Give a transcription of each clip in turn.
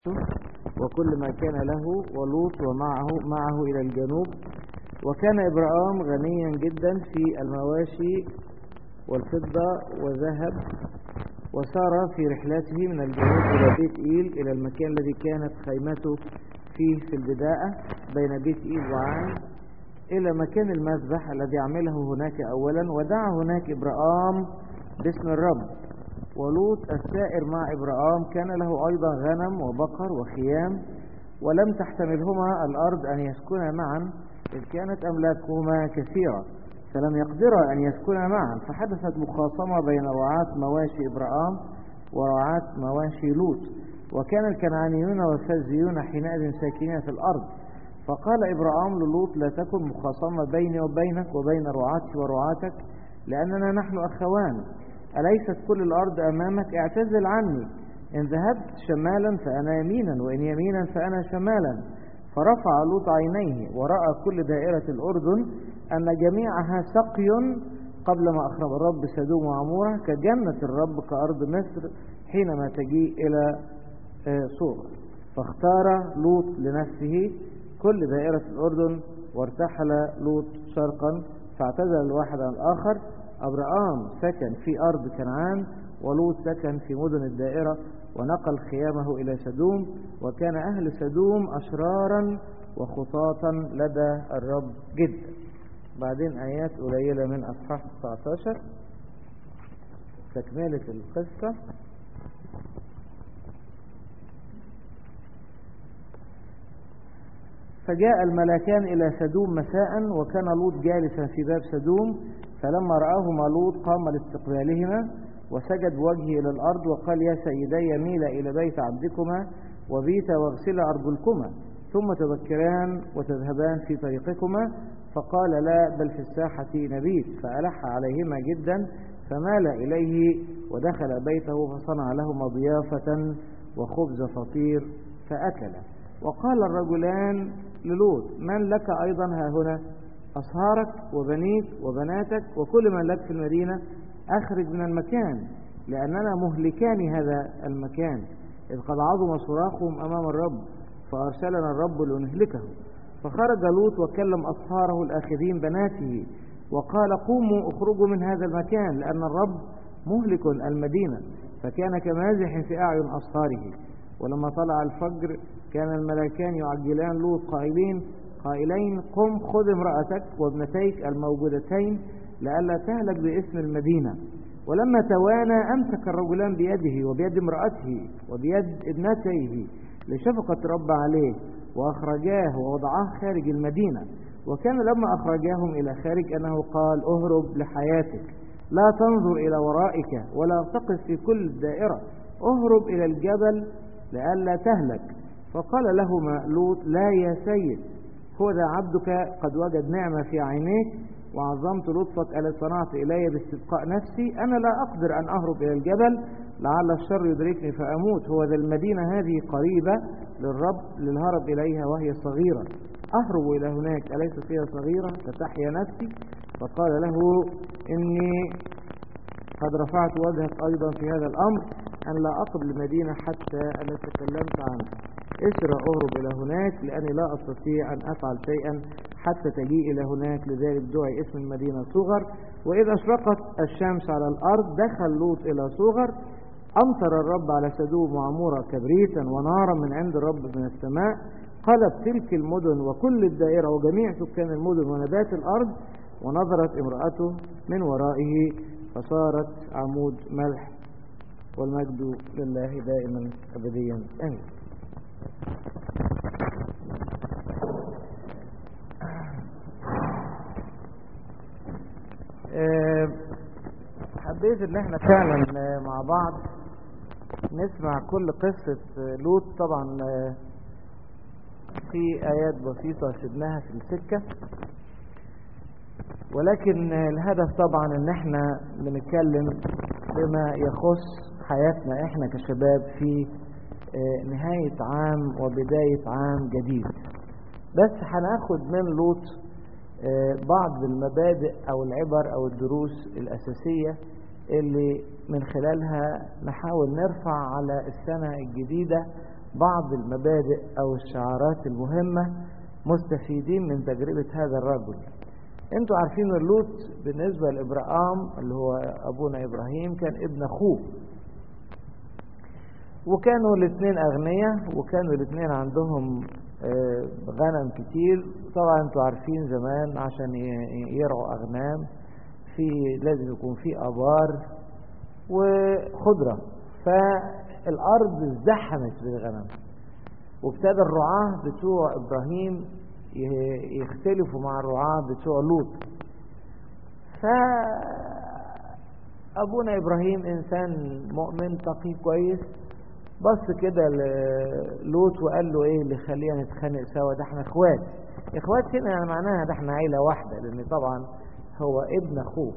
وكل ما كان له ولوط ومعه معه إلى الجنوب وكان إبراهام غنيا جدا في المواشي والفضة وذهب وسار في رحلته من الجنوب إلى بيت إيل إلى المكان الذي كانت خيمته فيه في البداية بين بيت إيل وعان إلى مكان المذبح الذي عمله هناك أولا ودعا هناك إبراهام باسم الرب ولوط السائر مع إبراهام كان له أيضا غنم وبقر وخيام ولم تحتملهما الأرض أن يسكنا معا إذ كانت أملاكهما كثيرة فلم يقدرا أن يسكنا معا فحدثت مخاصمة بين رعاة مواشي إبراهام ورعاة مواشي لوط وكان الكنعانيون والفزيون حينئذ ساكنين في الأرض فقال إبراهام للوط لا تكن مخاصمة بيني وبينك وبين رعاتي ورعاتك لأننا نحن أخوان أليست كل الأرض أمامك اعتزل عني إن ذهبت شمالا فأنا يمينا وإن يمينا فأنا شمالا فرفع لوط عينيه ورأى كل دائرة الأردن أن جميعها سقي قبل ما أخرب الرب سدوم وعمورة كجنة الرب كأرض مصر حينما تجيء إلى صورة فاختار لوط لنفسه كل دائرة الأردن وارتحل لوط شرقا فاعتزل الواحد عن الآخر أبرام سكن في أرض كنعان ولوط سكن في مدن الدائرة ونقل خيامه إلى سدوم وكان أهل سدوم أشرارا وخطاطا لدى الرب جدا بعدين آيات قليلة من أصحاح 19 تكملة القصة فجاء الملكان إلى سدوم مساء وكان لوط جالسا في باب سدوم فلما رآهما لوط قام لاستقبالهما وسجد بوجهه إلى الأرض وقال يا سيدي ميلا إلى بيت عبدكما وبيتا واغسلا أرجلكما ثم تبكران وتذهبان في طريقكما فقال لا بل في الساحة نبيت فألح عليهما جدا فمال إليه ودخل بيته فصنع لهما ضيافة وخبز فطير فأكل وقال الرجلان للوط من لك أيضا ها هنا أصهارك وبنيك وبناتك وكل من لك في المدينة أخرج من المكان لأننا مهلكان هذا المكان إذ قد عظم صراخهم أمام الرب فأرسلنا الرب لنهلكه فخرج لوط وكلم أصهاره الآخذين بناته وقال قوموا اخرجوا من هذا المكان لأن الرب مهلك المدينة فكان كمازح في أعين أصهاره ولما طلع الفجر كان الملكان يعجلان لوط قائلين قائلين قم خذ امرأتك وابنتيك الموجودتين لئلا تهلك باسم المدينة ولما توانى أمسك الرجلان بيده وبيد امرأته وبيد ابنتيه لشفقة رب عليه وأخرجاه ووضعاه خارج المدينة وكان لما أخرجاهم إلى خارج أنه قال أهرب لحياتك لا تنظر إلى ورائك ولا تقف في كل الدائرة أهرب إلى الجبل لئلا تهلك فقال لهما لوط لا يا سيد خذ عبدك قد وجد نعمة في عينيك وعظمت لطفك ألا صنعت إلي باستبقاء نفسي أنا لا أقدر أن أهرب إلى الجبل لعل الشر يدركني فأموت هو ذا المدينة هذه قريبة للرب للهرب إليها وهي صغيرة أهرب إلى هناك أليس فيها صغيرة فتحيا نفسي فقال له إني قد رفعت وجهك أيضا في هذا الأمر أن لا أقبل المدينة حتى أنا تكلمت عنها اسرع أهرب إلى هناك لأني لا أستطيع أن أفعل شيئا حتى تجيء إلى هناك لذلك دعي اسم المدينة صغر وإذا أشرقت الشمس على الأرض دخل لوط إلى صغر أمطر الرب على سدوم وعمورة كبريتا ونارا من عند الرب من السماء قلب تلك المدن وكل الدائرة وجميع سكان المدن ونبات الأرض ونظرت امرأته من ورائه فصارت عمود ملح والمجد لله دائما أبديا آمين حبيت ان احنا فعلا مع بعض نسمع كل قصة لوط طبعا في ايات بسيطة سيبناها في السكة ولكن الهدف طبعا ان احنا بنتكلم بما يخص حياتنا احنا كشباب في نهاية عام وبداية عام جديد بس هناخد من لوط بعض المبادئ او العبر او الدروس الاساسية اللي من خلالها نحاول نرفع على السنة الجديدة بعض المبادئ أو الشعارات المهمة مستفيدين من تجربة هذا الرجل انتوا عارفين اللوط بالنسبة لإبراهام اللي هو أبونا إبراهيم كان ابن أخوه وكانوا الاثنين أغنياء وكانوا الاثنين عندهم غنم كتير طبعا انتوا عارفين زمان عشان يرعوا أغنام في لازم يكون في أبار وخضرة فالأرض ازدحمت بالغنم وابتدى الرعاة بتوع إبراهيم يختلفوا مع الرعاة بتوع لوط فأبونا إبراهيم إنسان مؤمن تقي كويس بص كده لوط وقال له ايه اللي خلينا نتخانق سوا ده احنا اخوات اخوات هنا يعني معناها ده احنا عيله واحده لان طبعا هو ابن اخوه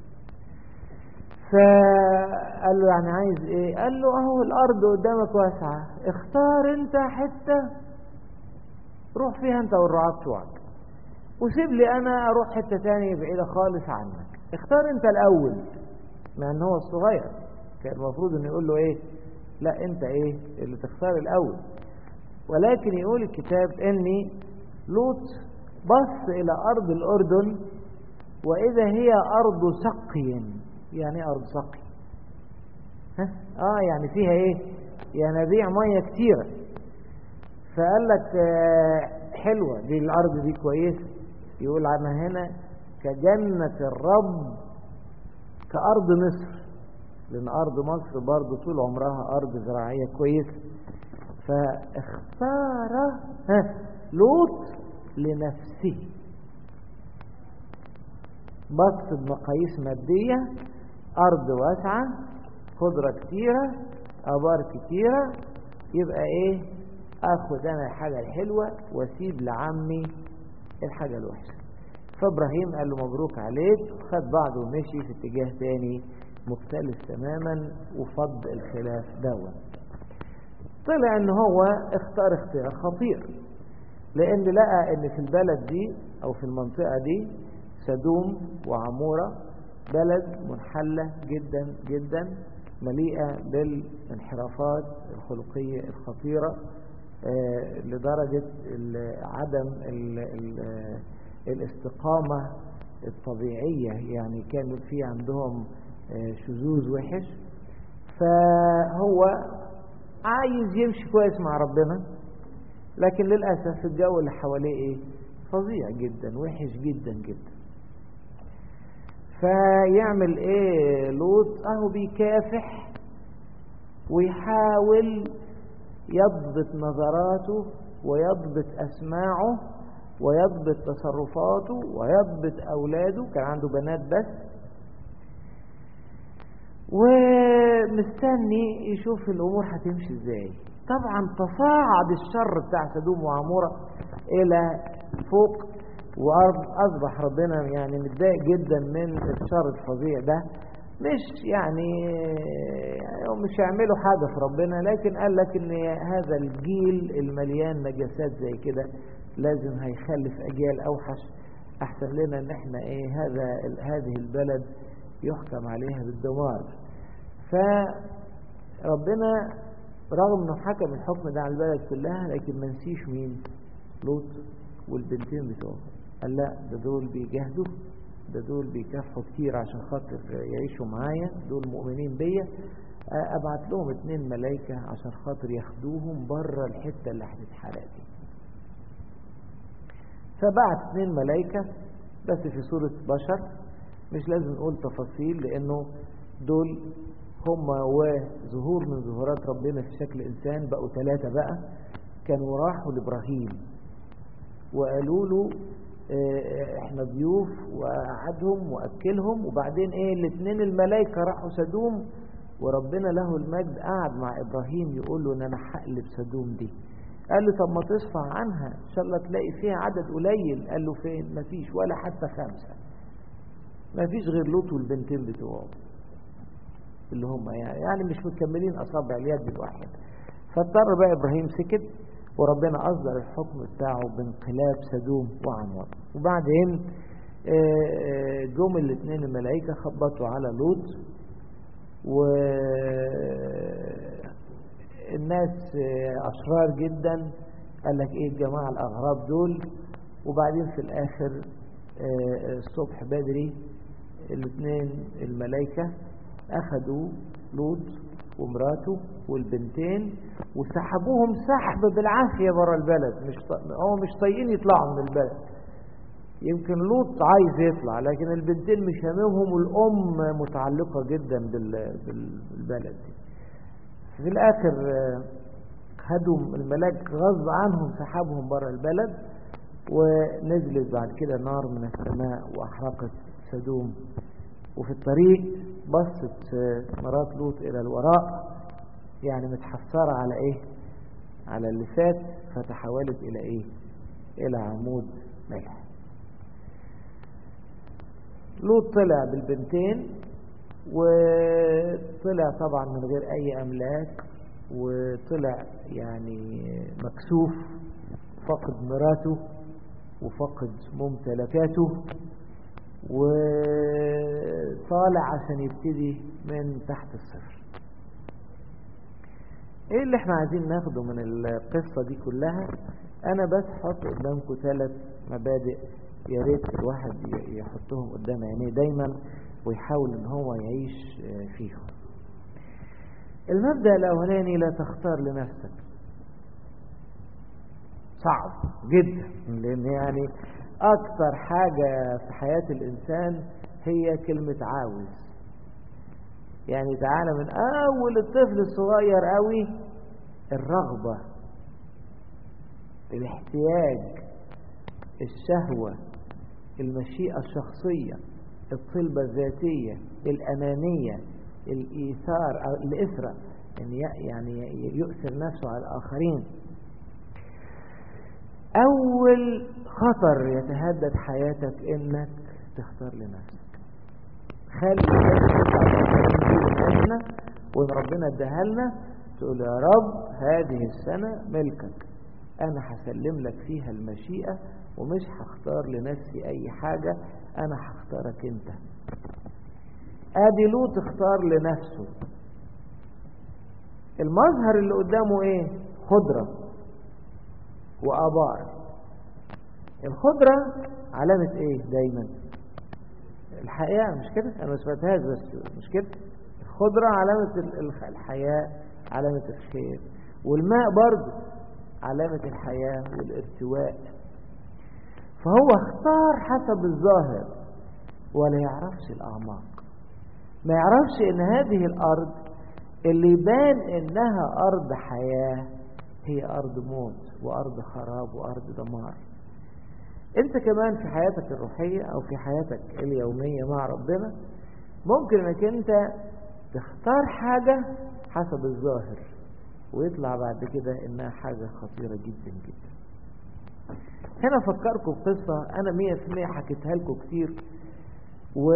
فقال له يعني عايز ايه قال له اهو الارض قدامك واسعه اختار انت حته روح فيها انت والرعاة بتوعك وسيب لي انا اروح حته تانية بعيده خالص عنك اختار انت الاول مع ان هو الصغير كان المفروض انه يقول له ايه لا انت ايه اللي تختار الاول ولكن يقول الكتاب اني لوط بص الى ارض الاردن واذا هي ارض سقي يعني ايه ارض سقي ها اه يعني فيها ايه ينابيع ميه كتيره فقال لك آه حلوه دي الارض دي كويسه يقول عنها هنا كجنه الرب كارض مصر لأن أرض مصر برضو طول عمرها أرض زراعية كويسة فاختار لوط لنفسه بص بمقاييس مادية أرض واسعة خضرة كتيرة أبار كتيرة يبقى إيه أخد أنا الحاجة الحلوة وأسيب لعمي الحاجة الوحشة فإبراهيم قال له مبروك عليك خد بعضه ومشي في اتجاه تاني مختلف تماما وفض الخلاف دون طلع ان هو اختار اختيار خطير لان لقى ان في البلد دي او في المنطقة دي سدوم وعمورة بلد منحلة جدا جدا مليئة بالانحرافات الخلقية الخطيرة آه لدرجة عدم ال ال الاستقامة الطبيعية يعني كانوا في عندهم شذوذ وحش فهو عايز يمشي كويس مع ربنا لكن للأسف الجو اللي حواليه ايه فظيع جدا وحش جدا جدا فيعمل ايه لوط اهو بيكافح ويحاول يضبط نظراته ويضبط اسماعه ويضبط تصرفاته ويضبط اولاده كان عنده بنات بس ومستني يشوف الامور هتمشي ازاي طبعا تصاعد الشر بتاع سدوم وعموره الى فوق واصبح ربنا يعني متضايق جدا من الشر الفظيع ده مش يعني مش يعملوا حاجه في ربنا لكن قال لك ان هذا الجيل المليان نجاسات زي كده لازم هيخلف اجيال اوحش احسن لنا ان احنا ايه هذا هذه البلد يحكم عليها بالدمار فربنا رغم انه حكم الحكم ده على البلد كلها لكن ما نسيش مين لوط والبنتين بتوعه قال لا ده دول بيجاهدوا ده دول بيكافحوا كتير عشان خاطر يعيشوا معايا دول مؤمنين بيا ابعت لهم اتنين ملايكة عشان خاطر ياخدوهم بره الحتة اللي هتتحرق دي فبعت اتنين ملايكة بس في صورة بشر مش لازم نقول تفاصيل لانه دول هم وظهور من ظهورات ربنا في شكل انسان بقوا ثلاثة بقى كانوا راحوا لابراهيم وقالوا له اه احنا ضيوف وقعدهم واكلهم وبعدين ايه الاثنين الملائكة راحوا سدوم وربنا له المجد قعد مع ابراهيم يقول له ان انا هقلب سدوم دي قال له طب ما تصفى عنها ان شاء الله تلاقي فيها عدد قليل قال له فين مفيش ولا حتى خمسة مفيش غير لوط والبنتين بتوعه اللي هم يعني يعني مش مكملين اصابع اليد الواحده فاضطر بقى ابراهيم سكت وربنا اصدر الحكم بتاعه بانقلاب سدوم وعمور وبعدين جم الاثنين الملائكه خبطوا على لوط و الناس أشرار جدا قال لك إيه الجماعة الأغراب دول وبعدين في الآخر الصبح بدري الاثنين الملائكة أخذوا لوط ومراته والبنتين وسحبوهم سحب بالعافية برا البلد مش ط... هو مش طايقين يطلعوا من البلد يمكن لوط عايز يطلع لكن البنتين مش هاممهم والأم متعلقة جدا بال... بالبلد دي في الآخر خدوا الملاك غصب عنهم سحبهم برا البلد ونزلت بعد كده نار من السماء وأحرقت سدوم وفي الطريق بصت مرات لوط إلى الوراء يعني متحسرة على إيه على اللي فات فتحولت إلى إيه إلى عمود ملح لوط طلع بالبنتين وطلع طبعا من غير أي أملاك وطلع يعني مكسوف فقد مراته وفقد ممتلكاته وطالع عشان يبتدي من تحت الصفر ايه اللي احنا عايزين ناخده من القصة دي كلها انا بس حط قدامكم ثلاث مبادئ يا ريت الواحد يحطهم قدام عينيه دايما ويحاول ان هو يعيش فيهم المبدأ الاولاني لا تختار لنفسك صعب جدا لان يعني اكتر حاجة في حياة الانسان هي كلمة عاوز يعني تعالى من اول الطفل الصغير قوي الرغبة الاحتياج الشهوة المشيئة الشخصية الطلبة الذاتية الأنانية الإيثار أو الإثرة يعني يؤثر نفسه على الآخرين أول خطر يتهدد حياتك إنك تختار لنفسك خلي السنة وإن ربنا اداها لنا تقول يا رب هذه السنة ملكك أنا هسلم لك فيها المشيئة ومش هختار لنفسي أي حاجة أنا هختارك أنت آدي لوط اختار لنفسه المظهر اللي قدامه إيه خضرة وآبار الخضرة علامة إيه دايما الحياة مش كده أنا ما سمعتهاش بس مش كده الخضرة علامة الحياة علامة الخير والماء برضه علامة الحياة والارتواء فهو اختار حسب الظاهر ولا يعرفش الأعماق ما يعرفش ان هذه الأرض اللي يبان انها أرض حياة هي أرض موت وأرض خراب وأرض دمار انت كمان في حياتك الروحية او في حياتك اليومية مع ربنا ممكن انك انت تختار حاجة حسب الظاهر ويطلع بعد كده انها حاجة خطيرة جدا جدا هنا افكركم بقصة انا مية في مية حكيتها لكم كتير و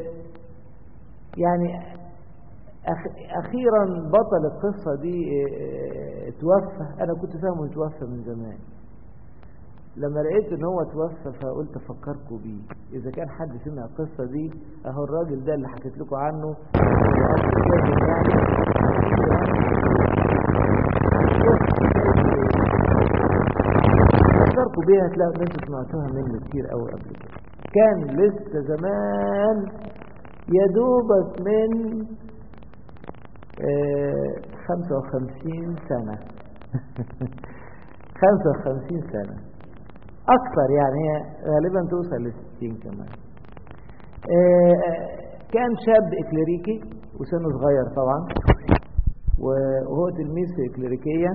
يعني أخ... اخيرا بطل القصة دي توفى انا كنت فاهمه يتوفى من زمان لما لقيت ان هو توفى فقلت افكركم بيه اذا كان حد سمع القصة دي اهو الراجل ده اللي حكيت لكم عنه افكركم بيها هتلاقوا ان انتوا سمعتوها مني كتير قوي قبل كده كان لسه زمان يا دوبك من آه 55 سنة 55 سنة أكثر يعني هي غالبا توصل لستين كمان كان شاب إكليريكي وسنه صغير طبعا وهو تلميذ في إكليريكية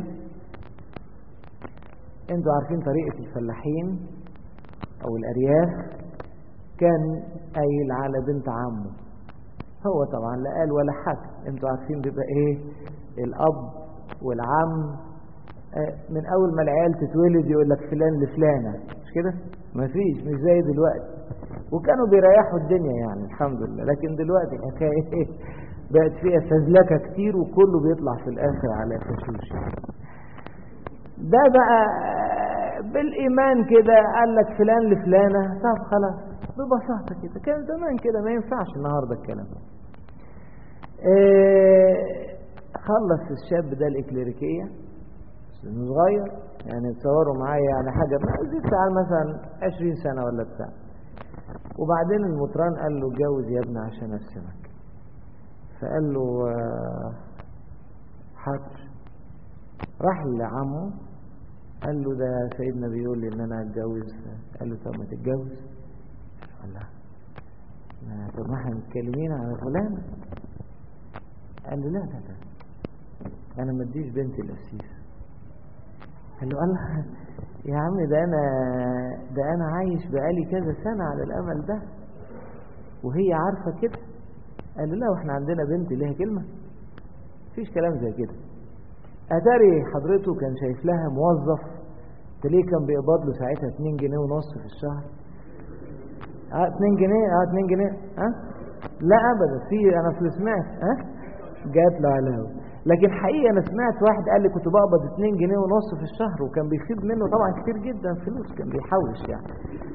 انتوا عارفين طريقة الفلاحين أو الأرياف كان قايل على بنت عمه هو طبعا لا قال ولا حاجة انتوا عارفين بيبقى ايه الأب والعم من اول ما العيال تتولد يقول لك فلان لفلانه مش كده مفيش مش زي دلوقتي وكانوا بيريحوا الدنيا يعني الحمد لله لكن دلوقتي الحكايه بقت فيها فزلكه كتير وكله بيطلع في الاخر على فشوش ده بقى بالايمان كده قال لك فلان لفلانه طب خلاص ببساطه كده كان زمان كده ما ينفعش النهارده الكلام إيه خلص الشاب ده الإكليريكية سنه صغير يعني تصوروا معايا يعني حاجة ما زي تعال مثلا 20 سنة ولا بتاع وبعدين المطران قال له اتجوز يا ابني عشان ارسمك فقال له آه، حاضر راح لعمه قال له ده سيدنا بيقول لي ان انا اتجوز قال له طب ما تتجوز قال لا ما- طب ما احنا متكلمين على فلان قال له لا لا لا انا ما اديش بنتي القسيس قال له الله يا عم ده انا ده انا عايش بقالي كذا سنه على الامل ده وهي عارفه كده قال له لا واحنا عندنا بنت ليها كلمه مفيش كلام زي كده اتاري حضرته كان شايف لها موظف تلاقيه كان بيقبض له ساعتها 2 جنيه ونص في الشهر اه 2 جنيه اه 2 جنيه ها لا ابدا في انا اصل سمعت ها جات له علاوه لكن حقيقه انا سمعت واحد قال لي كنت بقبض 2 جنيه ونص في الشهر وكان بيفيد منه طبعا كتير جدا فلوس كان بيحوش يعني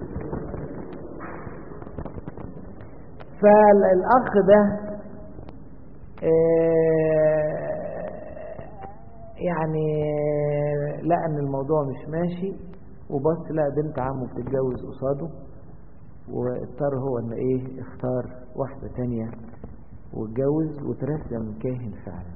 فالاخ ده آه، يعني لقى ان الموضوع مش ماشي وبص لقى بنت عمه بتتجوز قصاده واضطر هو ان ايه اختار واحدة تانية واتجوز وترسم كاهن فعلا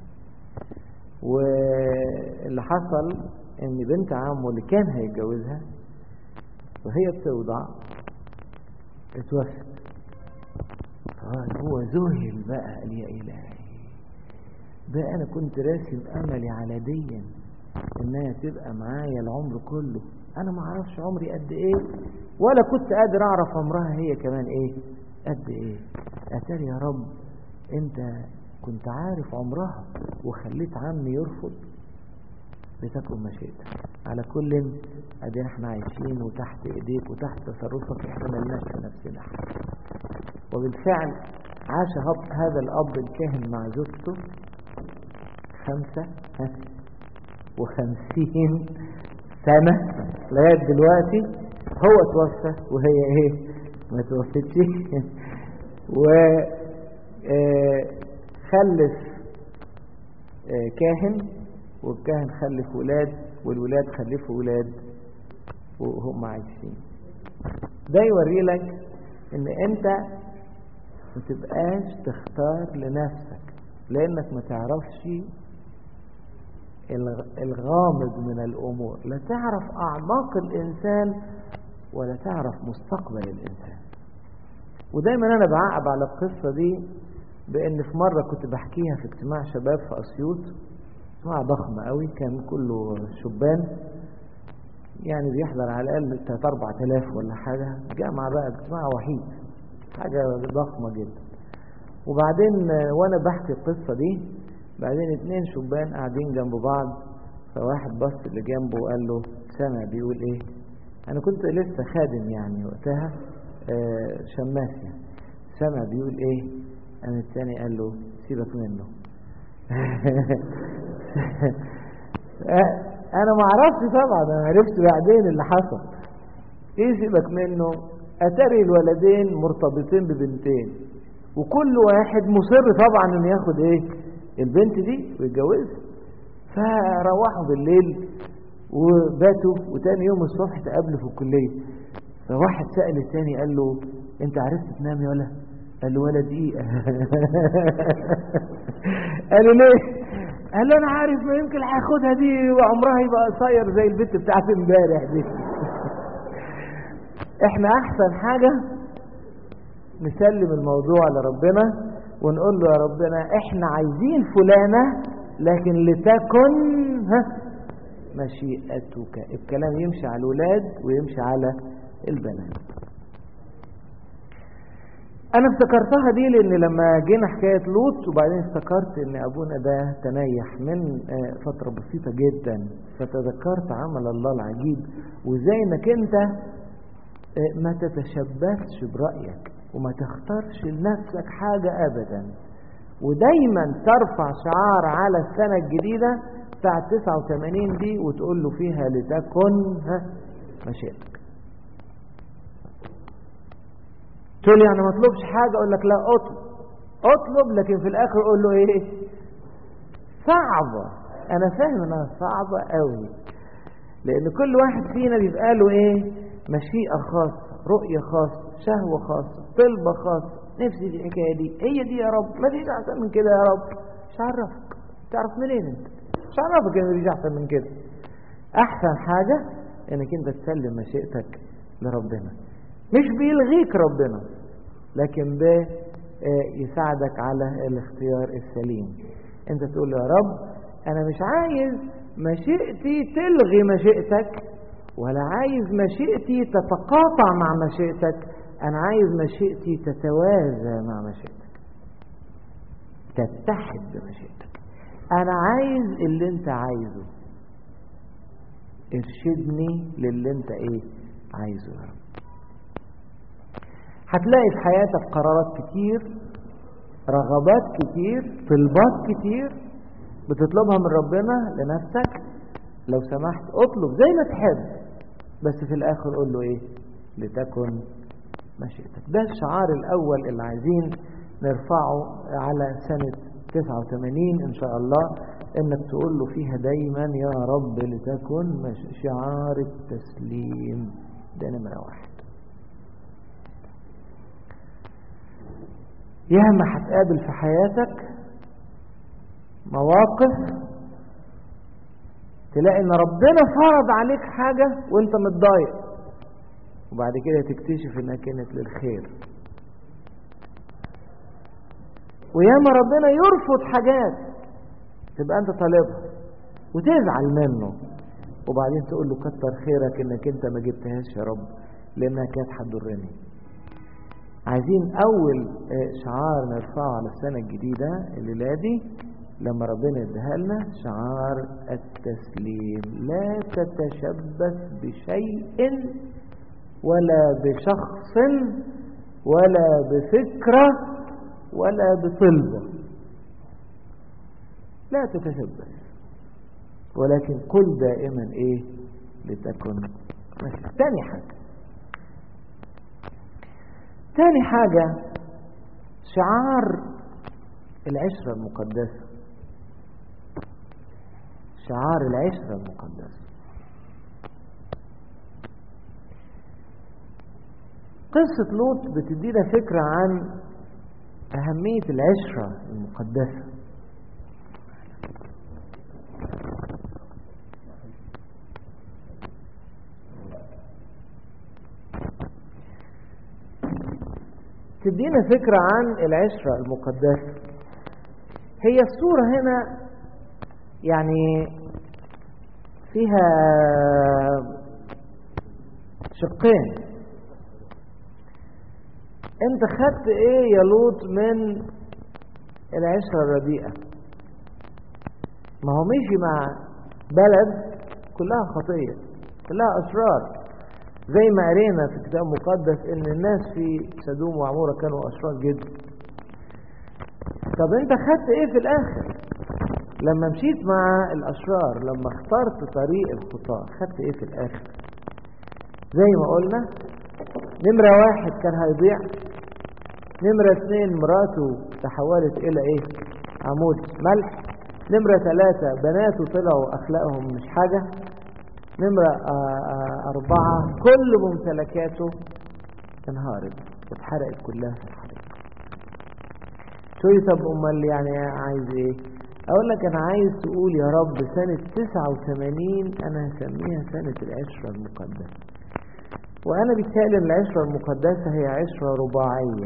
واللي حصل ان بنت عمه اللي كان هيتجوزها وهي بتوضع اتوفت قال هو ذهل بقى قال يا إلهي بقى أنا كنت راسم أملي على ديا إنها تبقى معايا العمر كله أنا ما أعرفش عمري قد إيه ولا كنت قادر أعرف عمرها هي كمان إيه قد إيه أتاري يا رب أنت كنت عارف عمرها وخليت عمي يرفض لتكن مشيئتك على كل ادينا احنا عايشين وتحت ايديك وتحت تصرفك احنا ملناش في نفسنا حاجة. وبالفعل عاش هب- هذا الاب الكاهن مع زوجته خمسة ها، وخمسين سنة لغاية دلوقتي هو توفى وهي ايه ما توفتش و آه، خلف آه، كاهن والكاهن خلف ولاد والولاد خلفوا ولاد وهم عايشين ده يوري لك ان انت ما تبقاش تختار لنفسك لانك ما تعرفش الغ- الغامض من الامور لا تعرف اعماق الانسان ولا تعرف مستقبل الانسان ودايما انا بعقب على القصه دي بان في مره كنت بحكيها في اجتماع شباب في اسيوط اجتماع ضخم قوي كان كله شبان يعني بيحضر على الاقل 3 4000 ولا حاجه جامعه بقى اجتماع وحيد حاجه ضخمه جدا وبعدين آه، وانا بحكي القصه دي بعدين اتنين شبان قاعدين جنب بعض فواحد بص اللي جنبه وقال له سامع بيقول ايه انا كنت لسه خادم يعني وقتها آه، شماس يعني سامع بيقول ايه انا التاني قال له سيبك منه انا ما عرفتش طبعا انا عرفت بعدين اللي حصل ايه سيبك منه اتاري الولدين مرتبطين ببنتين وكل واحد مصر طبعا انه ياخد ايه البنت دي ويتجوزها فروحوا بالليل وباتوا وتاني يوم الصبح تقابلوا في الكليه فواحد سأل التاني قال له انت عرفت تنام يا ولا قال له ولا دقيقة قال له ليه قال له انا عارف ما يمكن هاخدها دي وعمرها يبقى قصير زي البت بتاعت امبارح دي احنا احسن حاجة نسلم الموضوع لربنا ونقول له يا ربنا احنا عايزين فلانة لكن لتكن ها مشيئتك الكلام يمشي على الولاد ويمشي على البنات انا افتكرتها دي لان لما جينا حكايه لوط وبعدين افتكرت ان ابونا ده تنيح من آه، فتره بسيطه جدا فتذكرت عمل الله العجيب وازاي انك انت آه، ما تتشبثش برايك وما تختارش لنفسك حاجه ابدا ودايما ترفع شعار على السنه الجديده بتاع 89 دي وتقول له فيها لتكن ها مشيئتك تقول لي يعني ما اطلبش حاجه اقول لك لا اطلب اطلب لكن في الاخر قول له ايه صعبة أنا فاهم إنها صعبة قوي لأن كل واحد فينا بيبقى له إيه مشيئة خاصة رؤية خاصة شهوة خاصة طلبة خاصة نفسي في الحكاية دي هي دي يا رب ما فيش أحسن من كده يا رب مش عرفك تعرف منين أنت مش عرفك إن مفيش أحسن من كده أحسن حاجة إنك أنت تسلم مشيئتك لربنا مش بيلغيك ربنا لكن بيساعدك على الاختيار السليم انت تقول له يا رب انا مش عايز مشيئتي تلغي مشيئتك ولا عايز مشيئتي تتقاطع مع مشيئتك انا عايز مشيئتي تتوازى مع مشيئتك تتحد بمشيئتك انا عايز اللي انت عايزه ارشدني للي انت ايه عايزه يا رب هتلاقي في حياتك قرارات كتير رغبات كتير طلبات كتير بتطلبها من ربنا لنفسك لو سمحت اطلب زي ما تحب بس في الاخر قول له ايه لتكن مشيئتك ده الشعار الاول اللي عايزين نرفعه على سنة 89 ان شاء الله انك تقول له فيها دايما يا رب لتكن مش... شعار التسليم ده نمرة واحد ياما هتقابل في حياتك مواقف تلاقي ان ربنا فرض عليك حاجة وانت متضايق وبعد كده تكتشف انها كانت للخير وياما ربنا يرفض حاجات تبقى انت طالبها وتزعل منه وبعدين تقول له كتر خيرك انك انت ما جبتهاش يا رب لانها كانت هتضرني عايزين اول شعار نرفعه على السنة الجديدة الليلة دي لما ربنا يديها لنا شعار التسليم لا تتشبث بشيء ولا بشخص ولا بفكرة ولا بطلبة لا تتشبث ولكن قل دائما ايه لتكن ماشي تاني حاجة تاني حاجة شعار العشرة المقدسة شعار العشرة المقدسة قصة لوط بتدينا فكرة عن أهمية العشرة المقدسة تدينا فكرة عن العشرة المقدسة هي الصورة هنا يعني فيها شقين انت خدت ايه يا لوط من العشرة الرديئة ما هو مشي مع بلد كلها خطية كلها أشرار زي ما قرينا في الكتاب المقدس ان الناس في سدوم وعمورة كانوا أشرار جدا طب انت خدت ايه في الاخر لما مشيت مع الاشرار لما اخترت طريق الخطاة خدت ايه في الاخر زي ما قلنا نمرة واحد كان هيضيع نمرة اثنين مراته تحولت الى ايه عمود ملح نمرة ثلاثة بناته طلعوا اخلاقهم مش حاجة نمرة آآ آآ اربعة كل ممتلكاته انهارت واتحرقت كلها في الحريق تقولي طب امال يعني عايز ايه اقول لك انا عايز تقول يا رب سنة 89 انا هسميها سنة العشرة المقدسة وانا بالتالي العشرة المقدسة هي عشرة رباعية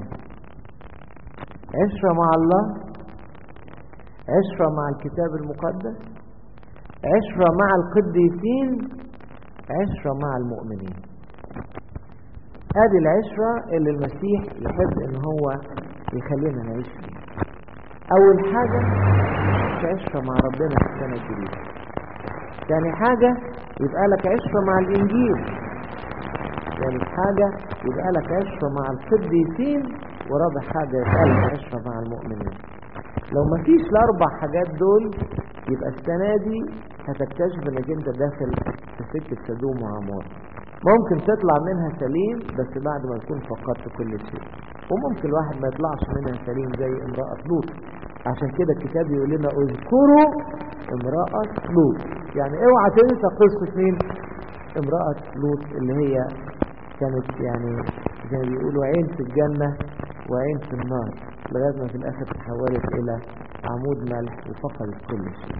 عشرة مع الله عشرة مع الكتاب المقدس عشرة مع القديسين عشرة مع المؤمنين هذه العشرة اللي المسيح يحب ان هو يخلينا نعيش فيها اول حاجة عشرة مع ربنا في السنة الجديدة ثاني حاجة يبقى لك عشرة مع الانجيل ثالث حاجة يبقى لك عشرة مع القديسين ورابع حاجة يبقى لك عشرة مع المؤمنين لو ما فيش الاربع حاجات دول يبقى السنة دي هتكتشف انك انت داخل في سكة سدوم وعمور ممكن تطلع منها سليم بس بعد ما تكون فقدت كل شيء وممكن الواحد ما يطلعش منها سليم زي امرأة لوط عشان كده الكتاب يقول لنا اذكروا امرأة لوط يعني اوعى تنسى قصة مين امرأة لوط اللي هي كانت يعني زي ما بيقولوا عين في الجنة وعين في النار لغاية ما في الآخر تحولت إلى عمود ملح وفقدت كل شيء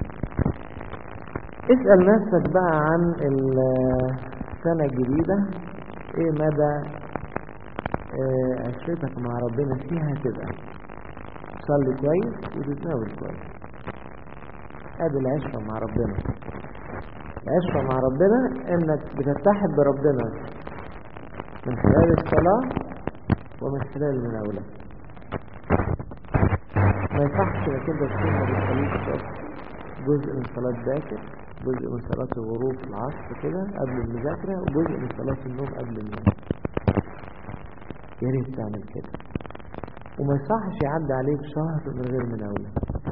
اسأل نفسك بقى عن السنة الجديدة ايه مدى اه عشرتك مع ربنا فيها تبقى تصلي كويس وتتناول كويس ادي العشرة مع ربنا العشرة مع ربنا انك بتتحد بربنا من خلال الصلاة ومن خلال المناولة ما يصحش انك انت تكون ما بتصليش الصبح جزء من صلاة باكر جزء من صلاة الغروب في العصر كده قبل المذاكرة وجزء من صلاة النوم قبل النوم يا ريت تعمل كده وما يصحش يعدي عليك شهر من غير مناولة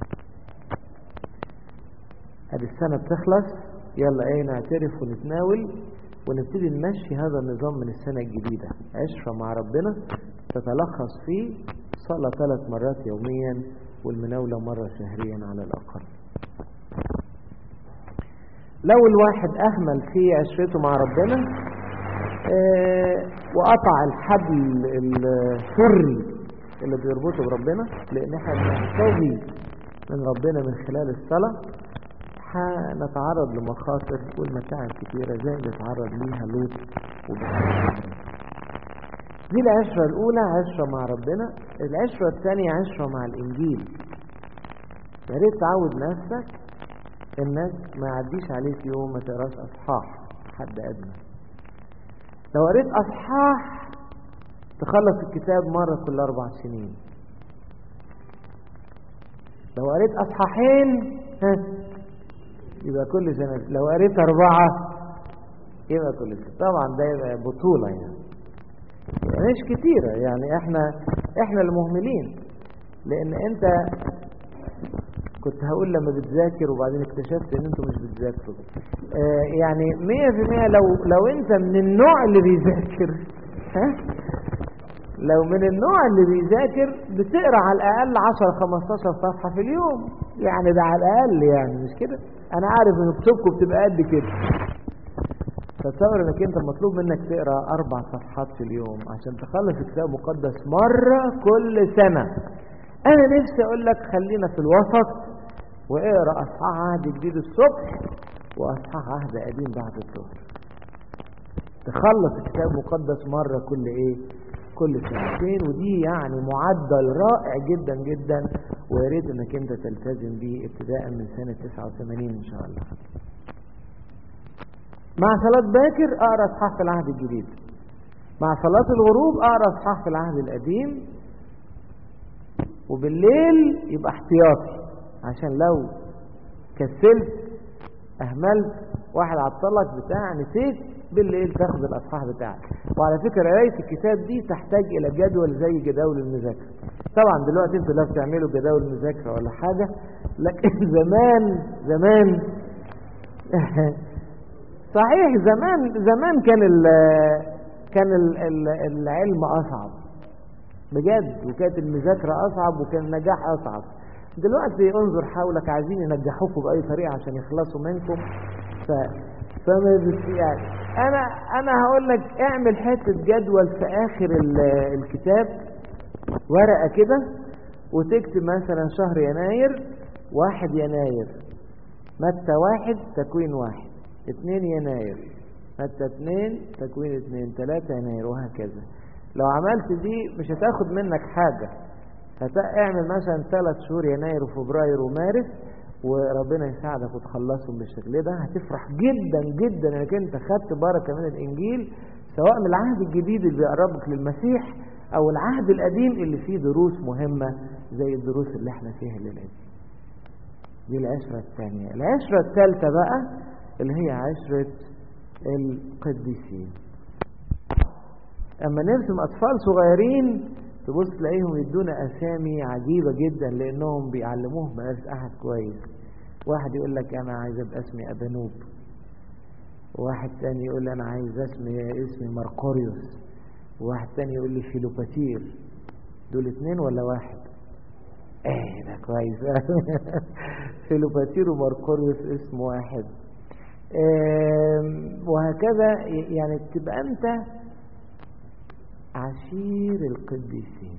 ادي السنة بتخلص يلا ايه نعترف ونتناول ونبتدي نمشي هذا النظام من السنة الجديدة عشرة مع ربنا تتلخص في صلاة ثلاث مرات يوميا والمناولة مرة شهريا على الأقل لو الواحد أهمل في عشرته مع ربنا اه وقطع الحبل السري اللي بيربطه بربنا لأن احنا بنحتوي من ربنا من خلال الصلاة هنتعرض لمخاطر والمتاعب كتيرة زي اللي اتعرض ليها لوط دي العشرة الأولى عشرة مع ربنا العشرة الثانية عشرة مع الإنجيل يا ريت تعود نفسك انك ما يعديش عليك يوم ما تقراش اصحاح حد ادنى لو قريت اصحاح تخلص الكتاب مرة كل اربع سنين لو قريت اصحاحين ها يبقى كل سنة لو قريت اربعة يبقى كل سنة طبعا ده يبقى بطولة يعني. يعني مش كتيرة يعني احنا احنا المهملين لان انت كنت هقول لما بتذاكر وبعدين اكتشفت ان انتوا مش بتذاكروا آه يعني مية في مية لو, لو انت من النوع اللي بيذاكر ها لو من النوع اللي بيذاكر بتقرا على الاقل 10 15 صفحه في اليوم يعني ده على الاقل يعني مش كده انا عارف ان كتبكم بتبقى قد كده تصور انك انت مطلوب منك تقرا اربع صفحات في اليوم عشان تخلص الكتاب المقدس مره كل سنه انا نفسي اقول لك خلينا في الوسط واقرا اصحاح عهد جديد الصبح واصحاح عهد قديم بعد الظهر تخلص الكتاب المقدس مره كل ايه كل سنتين ودي يعني معدل رائع جدا جدا ويا ريت انك انت تلتزم بيه ابتداء من سنه 89 ان شاء الله مع صلاة باكر اقرا اصحاح في العهد الجديد مع صلاة الغروب اقرا اصحاح في العهد القديم وبالليل يبقى احتياطي عشان لو كسلت اهملت واحد عطلك بتاع نسيت بالليل تاخد الاصحاح بتاعك وعلى فكره قرايه الكتاب دي تحتاج الى جدول زي جداول المذاكره طبعا دلوقتي انتوا لا بتعملوا جداول مذاكره ولا حاجه لكن زمان زمان صحيح زمان زمان كان ال كان ال ال العلم اصعب بجد وكانت المذاكره اصعب وكان النجاح اصعب دلوقتي انظر حولك عايزين ينجحوكم باي طريقه عشان يخلصوا منكم ف فما يعني انا انا هقول لك اعمل حته جدول في اخر الكتاب ورقه كده وتكتب مثلا شهر يناير واحد يناير متى واحد تكوين واحد اتنين يناير متى اتنين تكوين اتنين تلاتة يناير وهكذا لو عملت دي مش هتاخد منك حاجة هتعمل مثلا ثلاث شهور يناير وفبراير ومارس وربنا يساعدك وتخلصهم بالشكل ده هتفرح جدا جدا انك انت خدت بركه من الانجيل سواء من العهد الجديد اللي بيقربك للمسيح او العهد القديم اللي فيه دروس مهمه زي الدروس اللي احنا فيها الليله دي. دي العشره الثانيه، العشره الثالثه بقى اللي هي عشره القديسين. اما نرسم اطفال صغيرين تبص تلاقيهم يدونا اسامي عجيبه جدا لانهم بيعلموهم مدارس احد كويس واحد يقول لك انا عايز ابقى اسمي ابانوب وواحد تاني يقول لي انا عايز اسمي اسمي ماركوريوس وواحد تاني يقول لي فيلوباتير دول اتنين ولا واحد ايه ده كويس فيلوباتير وماركوريوس اسم واحد آم، وهكذا ي- يعني تبقى انت عشير القديسين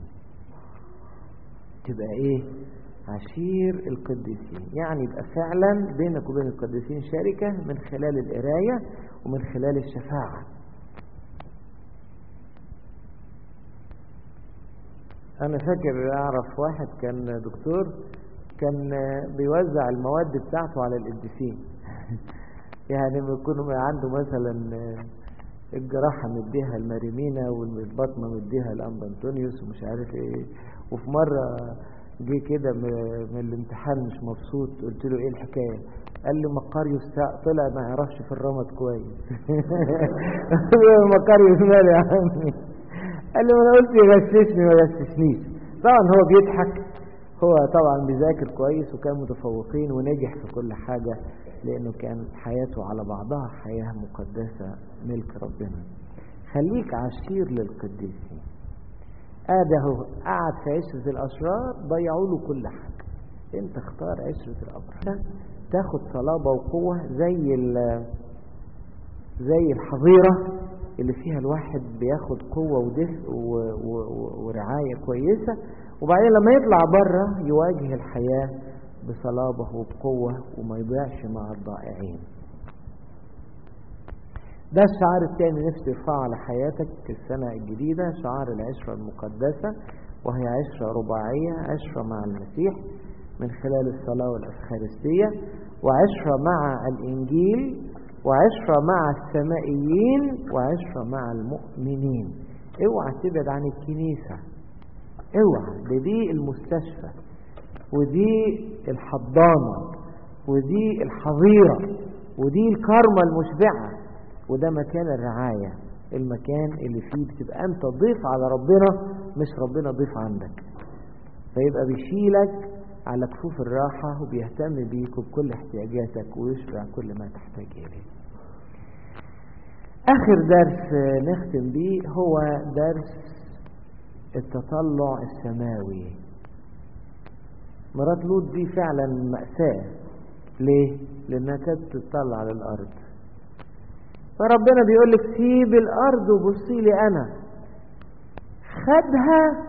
تبقى ايه عشير القديسين يعني يبقى فعلا بينك وبين القديسين شركة من خلال القراية ومن خلال الشفاعة انا فاكر اعرف واحد كان دكتور كان بيوزع المواد بتاعته على القديسين يعني لما يكونوا عنده مثلا الجراحة مديها الماريمينا والبطنة مديها الأنبا أنطونيوس ومش عارف ايه وفي مرة جه كده م- من الامتحان مش مبسوط قلت له ايه الحكاية قال لي مقاريوس تا- طلع ما يعرفش في الرمد كويس قلت له مقاريوس مالي يا عمي قال لي ما انا قلت يغششني ما يغششنيش طبعا هو بيضحك هو طبعا بيذاكر كويس وكان متفوقين ونجح في كل حاجة لأنه كان حياته على بعضها حياة مقدسة ملك ربنا خليك عشير للقديسين آده قعد في عشرة الأشرار ضيعوا له كل حاجة انت اختار عشرة الأبرار تاخد صلابة وقوة زي ال- زي الحظيرة اللي فيها الواحد بياخد قوة ودفء و- و- و- ورعاية كويسة وبعدين لما يطلع بره يواجه الحياة بصلابة وبقوة وما يضيعش مع الضائعين ده الشعار الثاني نفسي ارفعه على حياتك السنة الجديدة شعار العشرة المقدسة وهي عشرة رباعية عشرة مع المسيح من خلال الصلاة والأفخارستية وعشرة مع الإنجيل وعشرة مع السمائيين وعشرة مع المؤمنين اوعى تبعد عن الكنيسة اوعى ده دي المستشفى ودي الحضانة ودي الحظيرة ودي الكرمة المشبعة وده مكان الرعاية المكان اللي فيه بتبقى انت ضيف على ربنا مش ربنا ضيف عندك فيبقى بيشيلك على كفوف الراحة وبيهتم بيك وبكل احتياجاتك ويشبع كل ما تحتاج إليه آخر درس نختم بيه هو درس التطلع السماوي مرات لوط دي فعلا مأساة ليه؟ لأنها كانت تطلع على الأرض فربنا بيقول لك سيب الأرض وبصي لي أنا خدها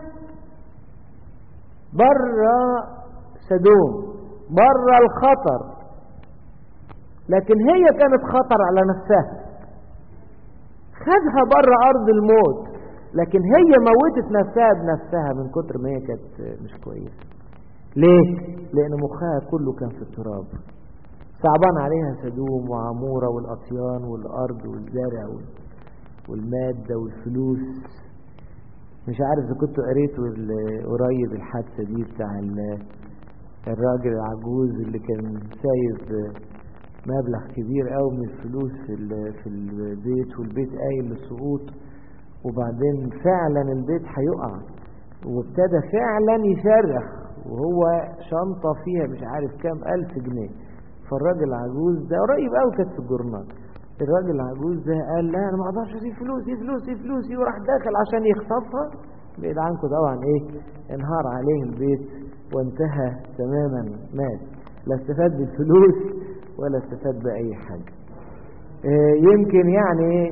بره سدوم بره الخطر لكن هي كانت خطر على نفسها خدها بره أرض الموت لكن هي موتت نفسها بنفسها من كتر ما هي كانت مش كويسة ليه؟ لأن مخها كله كان في التراب صعبان عليها سدوم وعمورة والأطيان والأرض والزرع وال- والمادة والفلوس مش عارف إذا كنتوا قريتوا ال- قريب الحادثة دي بتاع ال- الراجل العجوز اللي كان سايب مبلغ كبير قوي من الفلوس في ال- في البيت والبيت قايل للسقوط وبعدين فعلا البيت هيقع وابتدى فعلا يصرخ وهو شنطة فيها مش عارف كام ألف جنيه فالراجل العجوز ده قريب قوي كانت في الجورنال الراجل العجوز ده قال لا انا ما اقدرش اسيب فلوسي فلوسي فلوسي وراح داخل عشان يخطفها بعيد عنكم طبعا ايه انهار عليه البيت وانتهى تماما مات لا استفاد بالفلوس ولا استفاد بأي حاجة آه، يمكن يعني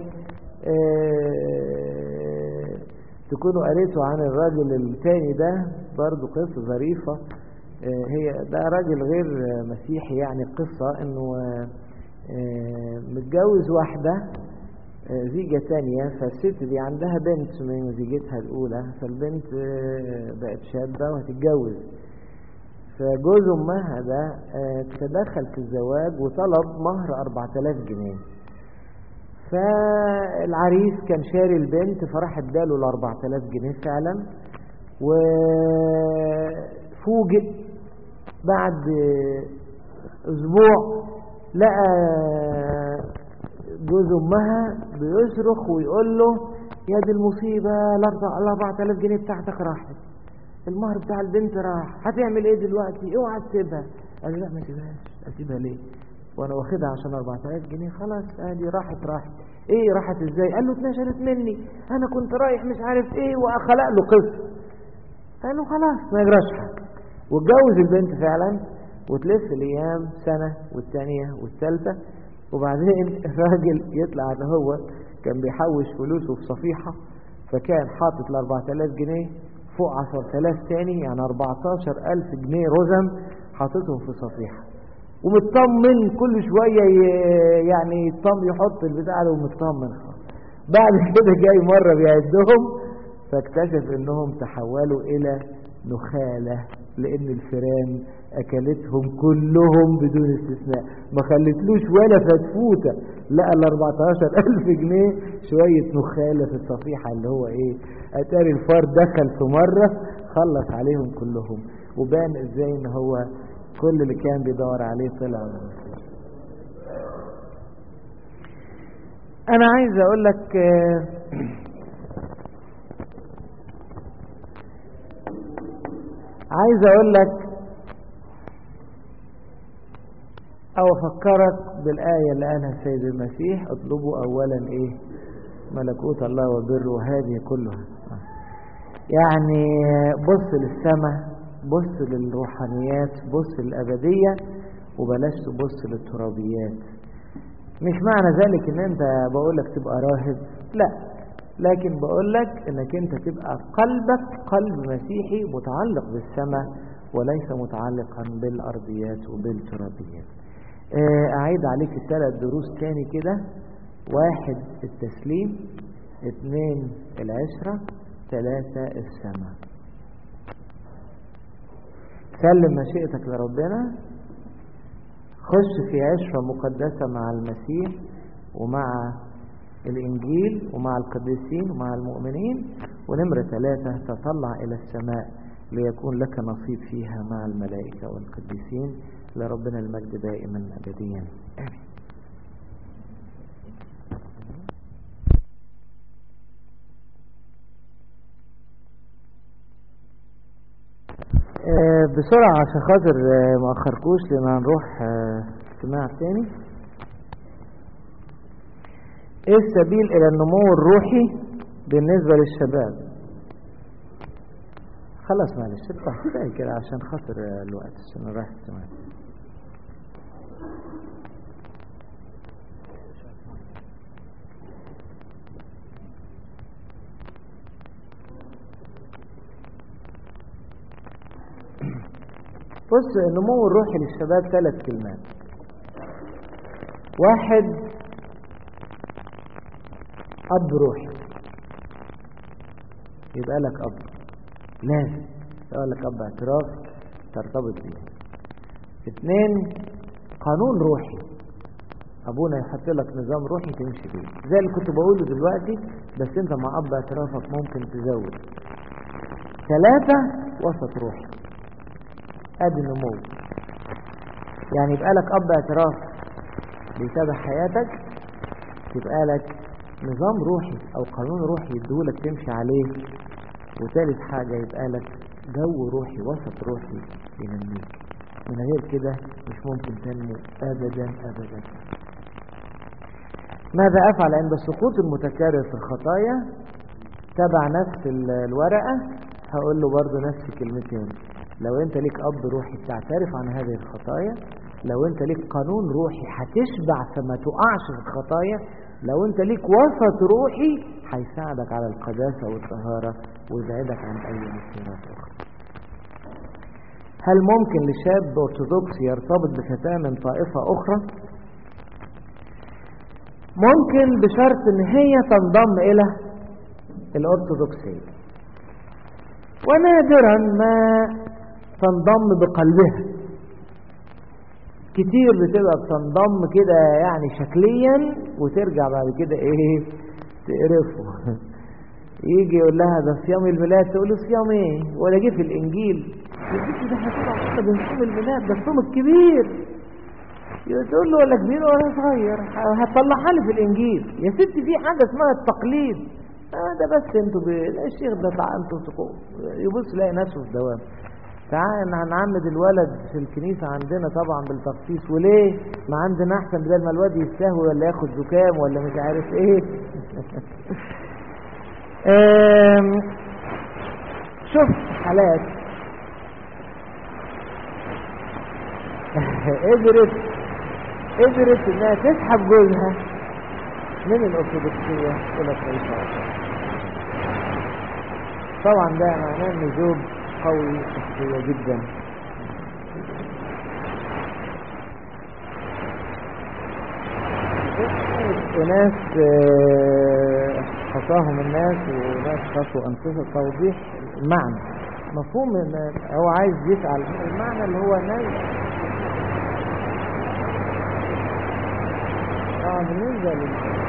آه، تكونوا قريتوا عن الراجل التاني ده برضو قصة ظريفة آه، هي ده راجل غير آه، مسيحي يعني قصة انه آه، آه، متجوز واحدة آه، زيجة تانية فالست دي عندها بنت من زيجتها الأولى فالبنت آه، بقت شابة وهتتجوز فجوز أمها ده آه، تدخل في الزواج وطلب مهر 4000 جنيه فالعريس كان شاري البنت فراح اداله ال 4000 جنيه فعلا وفوجئ بعد اسبوع لقى جوز امها بيصرخ ويقول له يا دي المصيبه ال 4000 جنيه بتاعتك راحت المهر بتاع البنت راح هتعمل ايه دلوقتي اوعى تسيبها قال له لا ما تسيبهاش اسيبها ليه وانا واخدها عشان 4000 جنيه خلاص ادي راحت راحت ايه راحت ازاي قال له اتنشرت مني انا كنت رايح مش عارف ايه وخلق له قصه قال له خلاص ما يجراش حاجه واتجوز البنت فعلا وتلف الايام سنة والتانية والثالثة وبعدين الراجل يطلع ان هو كان بيحوش فلوسه في صفيحة فكان حاطط ال 4000 جنيه فوق 10000 تاني يعني 14000 جنيه رزم حاططهم في صفيحة ومطمن كل شوية ي- يعني يطمن يحط البتاع ده ومطمن خالص بعد كده جاي مرة بيعدهم فاكتشف انهم تحولوا الى نخالة لان الفيران اكلتهم كلهم بدون استثناء ما خلتلوش ولا فتفوتة لقى ال 14000 جنيه شوية نخالة في الصفيحة اللي هو ايه اتاري الفار دخل في مرة خلص عليهم كلهم وبان ازاي ان هو كل اللي كان بيدور عليه طلع منه انا عايز اقول لك آه، عايز اقول لك او افكرك بالايه اللي قالها السيد المسيح اطلبوا اولا ايه ملكوت الله وبره هذه كلها يعني بص للسماء بص للروحانيات بص للابديه وبلاش تبص للترابيات مش معنى ذلك ان انت بقول لك تبقى راهب لا لكن بقول لك انك انت تبقى قلبك قلب مسيحي متعلق بالسماء وليس متعلقا بالارضيات وبالترابيات آه، اعيد عليك الثلاث دروس تاني كده واحد التسليم اثنين العشرة ثلاثة السماء سلم مشيئتك لربنا خش في عشرة مقدسة مع المسيح ومع الإنجيل ومع القديسين ومع المؤمنين ونمرة ثلاثة تطلع إلى السماء ليكون لك نصيب فيها مع الملائكة والقديسين لربنا المجد دائما أبديا آمين آه، بسرعة عشان خاطر آه، ما أخركوش لأن هنروح آه، اجتماع تاني ايه السبيل الى النمو الروحي بالنسبة للشباب خلاص معلش اطلع كفاية كده عشان خاطر آه، الوقت عشان رايح اجتماع بص النمو الروحي للشباب ثلاث كلمات واحد أب روحي يبقى لك أب لازم يبقى لك أب اعتراف ترتبط بيه اثنين قانون روحي أبونا يحط لك نظام روحي تمشي بيه زي اللي كنت بقوله دلوقتي بس أنت مع أب اعترافك ممكن تزود ثلاثة وسط روحي ادي النمو يعني يبقى لك اب اعتراف بيتابع حياتك يبقى لك نظام روحي او قانون روحي يديهولك تمشي عليه وثالث حاجة يبقى لك جو روحي وسط روحي ينميك من غير كده مش ممكن تنمو ابدا ابدا ماذا افعل عند السقوط المتكرر في الخطايا تبع نفس ال- الورقة هقول له برضو نفس الكلمتين لو انت ليك اب روحي بتعترف عن هذه الخطايا لو انت ليك قانون روحي هتشبع فما تقعش في الخطايا لو انت ليك وسط روحي هيساعدك على القداسة والطهارة ويبعدك عن اي مسيرات اخرى هل ممكن لشاب ارثوذكسي يرتبط بفتاة من طائفة اخرى ممكن بشرط ان هي تنضم الى الارثوذكسية ونادرا ما تنضم بقلبها كتير بتبقى بتنضم كده يعني شكليا وترجع بعد كده ايه تقرفه يجي يقول لها ده صيام الميلاد تقول له صيام ايه ولا جه في الانجيل يقول ده هتبقى حتى من صوم الميلاد ده الصوم الكبير تقول له ولا كبير ولا صغير هتطلعها لي في الانجيل يا ستي في حاجه اسمها التقليد آه ده بس انتوا ب... الشيخ ده بتاع انتوا تقوا يبص يلاقي نفسه في دوام تعال هنعمد الولد في الكنيسة عندنا طبعا بالتخصيص وليه ما عندنا احسن بدل ما الواد يستهوي ولا ياخد زكام ولا مش عارف ايه آم، شفت حالات قدرت قدرت انها تسحب جوزها من الارثوذكسيه الى الطريقه طبعا ده معناه ان زوج قوي شخصيه جدا وناس آه، خطاهم الناس وناس خطوا أنفسهم توضيح المعنى مفهوم إن هو عايز يسأل المعنى اللي هو ناس اه بالنسبة لل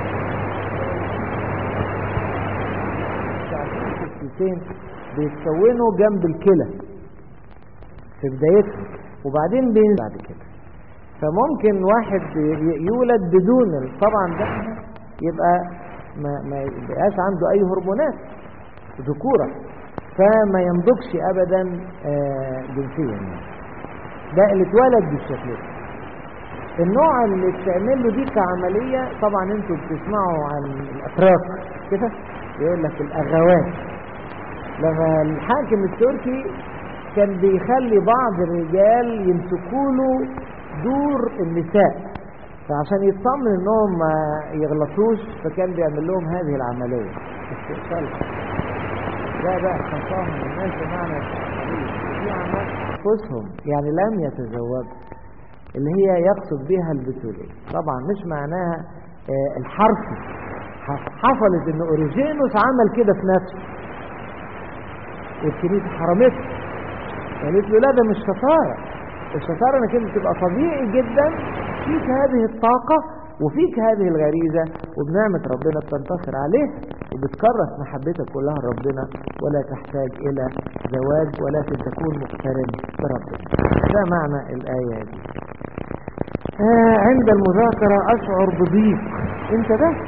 السيتين بيتكونوا جنب الكلى في بدايتهم وبعدين بينزل بعد كده فممكن واحد ي- يولد بدون ال- طبعا ده يبقى ما, ما يبقاش عنده اي هرمونات ذكورة فما ينضجش ابدا آه، جنسيا يعني. ده اللي اتولد بالشكل ده النوع اللي بتعمل له دي كعملية طبعا انتوا بتسمعوا عن الاتراك كده يقول لك الاغوات لما الحاكم التركي كان بيخلي بعض الرجال يمسكوا له دور النساء فعشان يطمن انهم ما يغلطوش فكان بيعمل لهم هذه العملية استئصال لا بقى خصاهم الناس بمعنى العملية في عمل أنفسهم يعني لم يتزوجوا اللي هي يقصد بها البتولية طبعا مش معناها آه، الحرفي ح- حصلت ان اوريجينوس عمل كده في نفسه والكنيسة حرمته قالت له لا ده مش شطارة الشطارة انك انت تبقى طبيعي جدا فيك هذه الطاقة وفيك هذه الغريزة وبنعمة ربنا بتنتصر عليه وبتكرس محبتك كلها لربنا ولا تحتاج إلى زواج ولكن تكون مقترن بربنا ده معنى الآية دي آه عند المذاكرة أشعر بضيق انت بس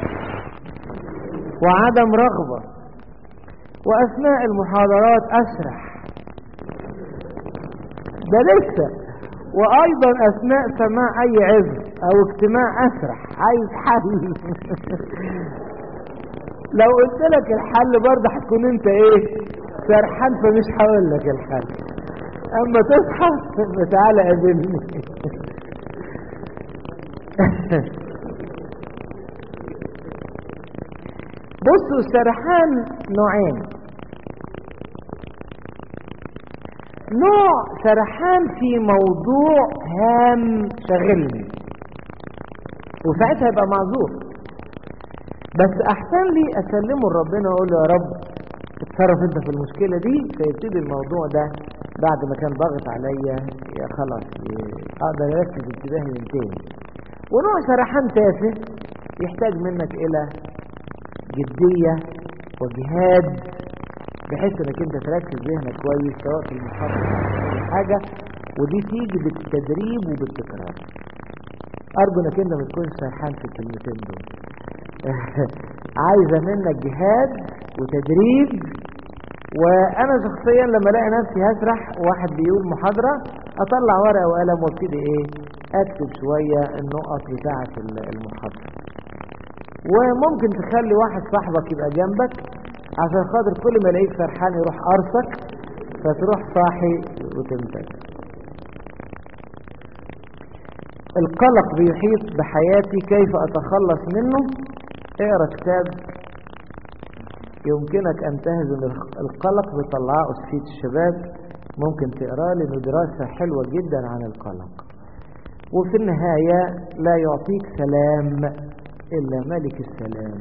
وعدم رغبة وأثناء المحاضرات أسرح ده لسه وأيضا أثناء سماع أي عظم أو اجتماع أسرح عايز حل لو قلت لك الحل برضه هتكون أنت إيه سرحان فمش هقول لك الحل أما تصحى تعالى قابلني بصوا السرحان نوعين نوع سرحان في موضوع هام شغلني وساعتها يبقى معذور بس احسن لي اسلمه لربنا واقول له يا رب اتصرف انت في المشكلة دي فيبتدي الموضوع ده بعد ما كان ضاغط عليا يا خلاص ي- اقدر اركز انتباهي من تاني ونوع سرحان تافه يحتاج منك الى جدية وجهاد بحيث انك انت تركز ذهنك كويس سواء في المحاضرة او اي حاجة ودي تيجي بالتدريب وبالتكرار ارجو انك انت ما تكونش سرحان في الكلمتين دول عايزة منك جهاد وتدريب وانا شخصيا لما الاقي نفسي هسرح واحد بيقول محاضرة اطلع ورقة وقلم وابتدي ايه اكتب شوية النقط بتاعة المحاضرة وممكن تخلي واحد صاحبك يبقى جنبك عشان خاطر كل ما يلاقيك سرحان يروح قرصك فتروح صاحي وتنتج القلق بيحيط بحياتي كيف أتخلص منه اقرأ كتاب يمكنك أن تهزم القلق بطلعاء أسفيت الشباب ممكن تقرأ لأنه دراسة حلوة جدا عن القلق وفي النهاية لا يعطيك سلام إلا ملك السلام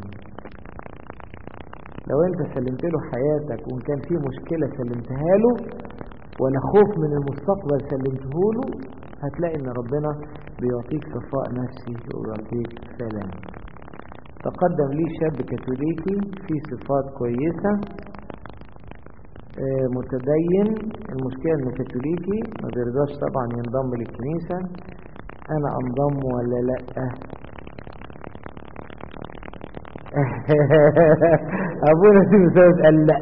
لو انت سلمت له حياتك وان كان في مشكلة سلمتها له ولا خوف من المستقبل سلمته له هتلاقي ان ربنا بيعطيك صفاء نفسي وبيعطيك سلام تقدم لي شاب كاثوليكي في صفات كويسة آه، متدين المشكلة انه كاثوليكي ما بيرضاش طبعا ينضم للكنيسة انا انضم ولا لا ابونا تيموثاوس قال لا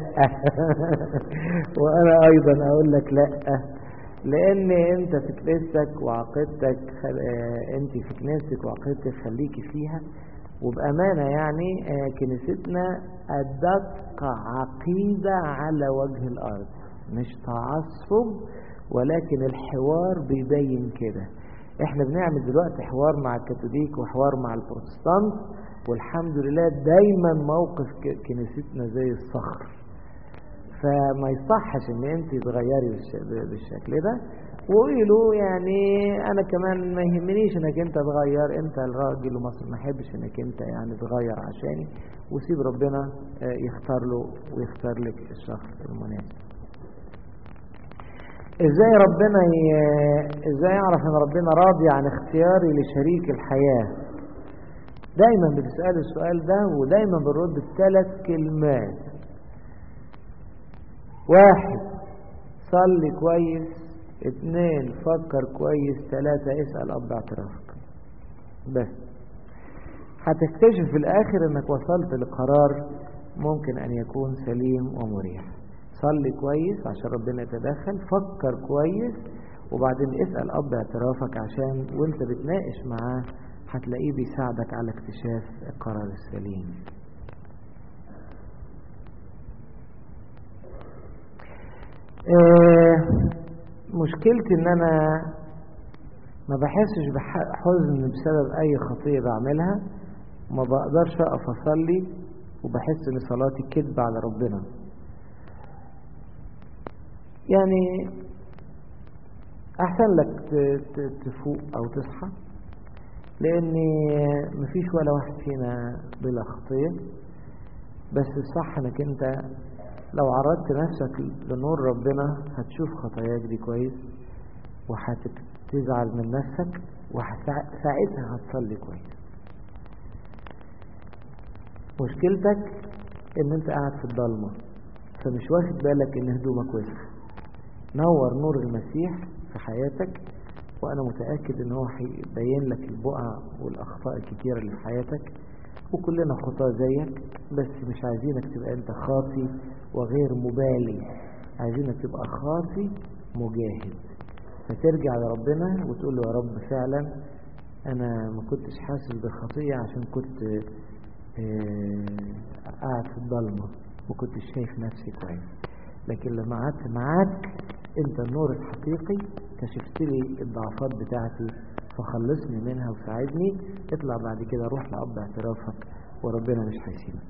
وانا ايضا اقول لك لا لان انت في كنيستك وعقيدتك خل... آه، انت في كنيستك وعقيدتك خليكي فيها وبامانه يعني آه، كنيستنا ادق عقيده على وجه الارض مش تعصب ولكن الحوار بيبين كده احنا بنعمل دلوقتي حوار مع الكاثوليك وحوار مع البروتستانت والحمد لله دايما موقف ك- كنيستنا زي الصخر فما يصحش ان انت تغيري بالش- ب- بالشكل ده وقولي له يعني انا كمان ما يهمنيش انك انت تغير انت الراجل ومصر ما احبش انك انت يعني تغير عشاني وسيب ربنا آه، يختار له ويختار لك الشخص المناسب ازاي ربنا ي... ازاي اعرف ان ربنا راضي عن اختياري لشريك الحياة دايما بتسأل السؤال ده ودايما بنرد بثلاث كلمات واحد صلي كويس اتنين فكر كويس تلاتة اسأل اب اعترافك بس هتكتشف في الاخر انك وصلت لقرار ممكن ان يكون سليم ومريح صلي كويس عشان ربنا يتدخل فكر كويس وبعدين اسأل اب اعترافك عشان وانت بتناقش معاه هتلاقيه بيساعدك على اكتشاف القرار السليم آه، مشكلتي ان انا ما بحسش بحزن بسبب اي خطية بعملها ما بقدرش اقف اصلي وبحس ان صلاتي كذب على ربنا يعني احسن لك ت- ت- تفوق او تصحى لان مفيش ولا واحد فينا بلا خطية بس الصح انك انت لو عرضت نفسك لنور ربنا هتشوف خطاياك دي كويس وهتزعل من نفسك وساعتها هتصلي كويس مشكلتك ان انت قاعد في الضلمة فمش واخد بالك ان هدومك وسخ نور نور المسيح في حياتك وانا متأكد ان هو هيبين لك البقع والاخطاء الكتيرة اللي في حياتك وكلنا خطاة زيك بس مش عايزينك تبقى انت خاطي وغير مبالي عايزينك تبقى خاطي مجاهد فترجع لربنا وتقول له يا رب فعلا انا ما كنتش حاسس بالخطية عشان كنت آه، قاعد في الضلمة وكنتش شايف نفسي كويس لكن لما قعدت معاك انت النور الحقيقي كشفت لي الضعفات بتاعتي فخلصني منها وساعدني اطلع بعد كده روح لأب اعترافك وربنا مش هيسيبك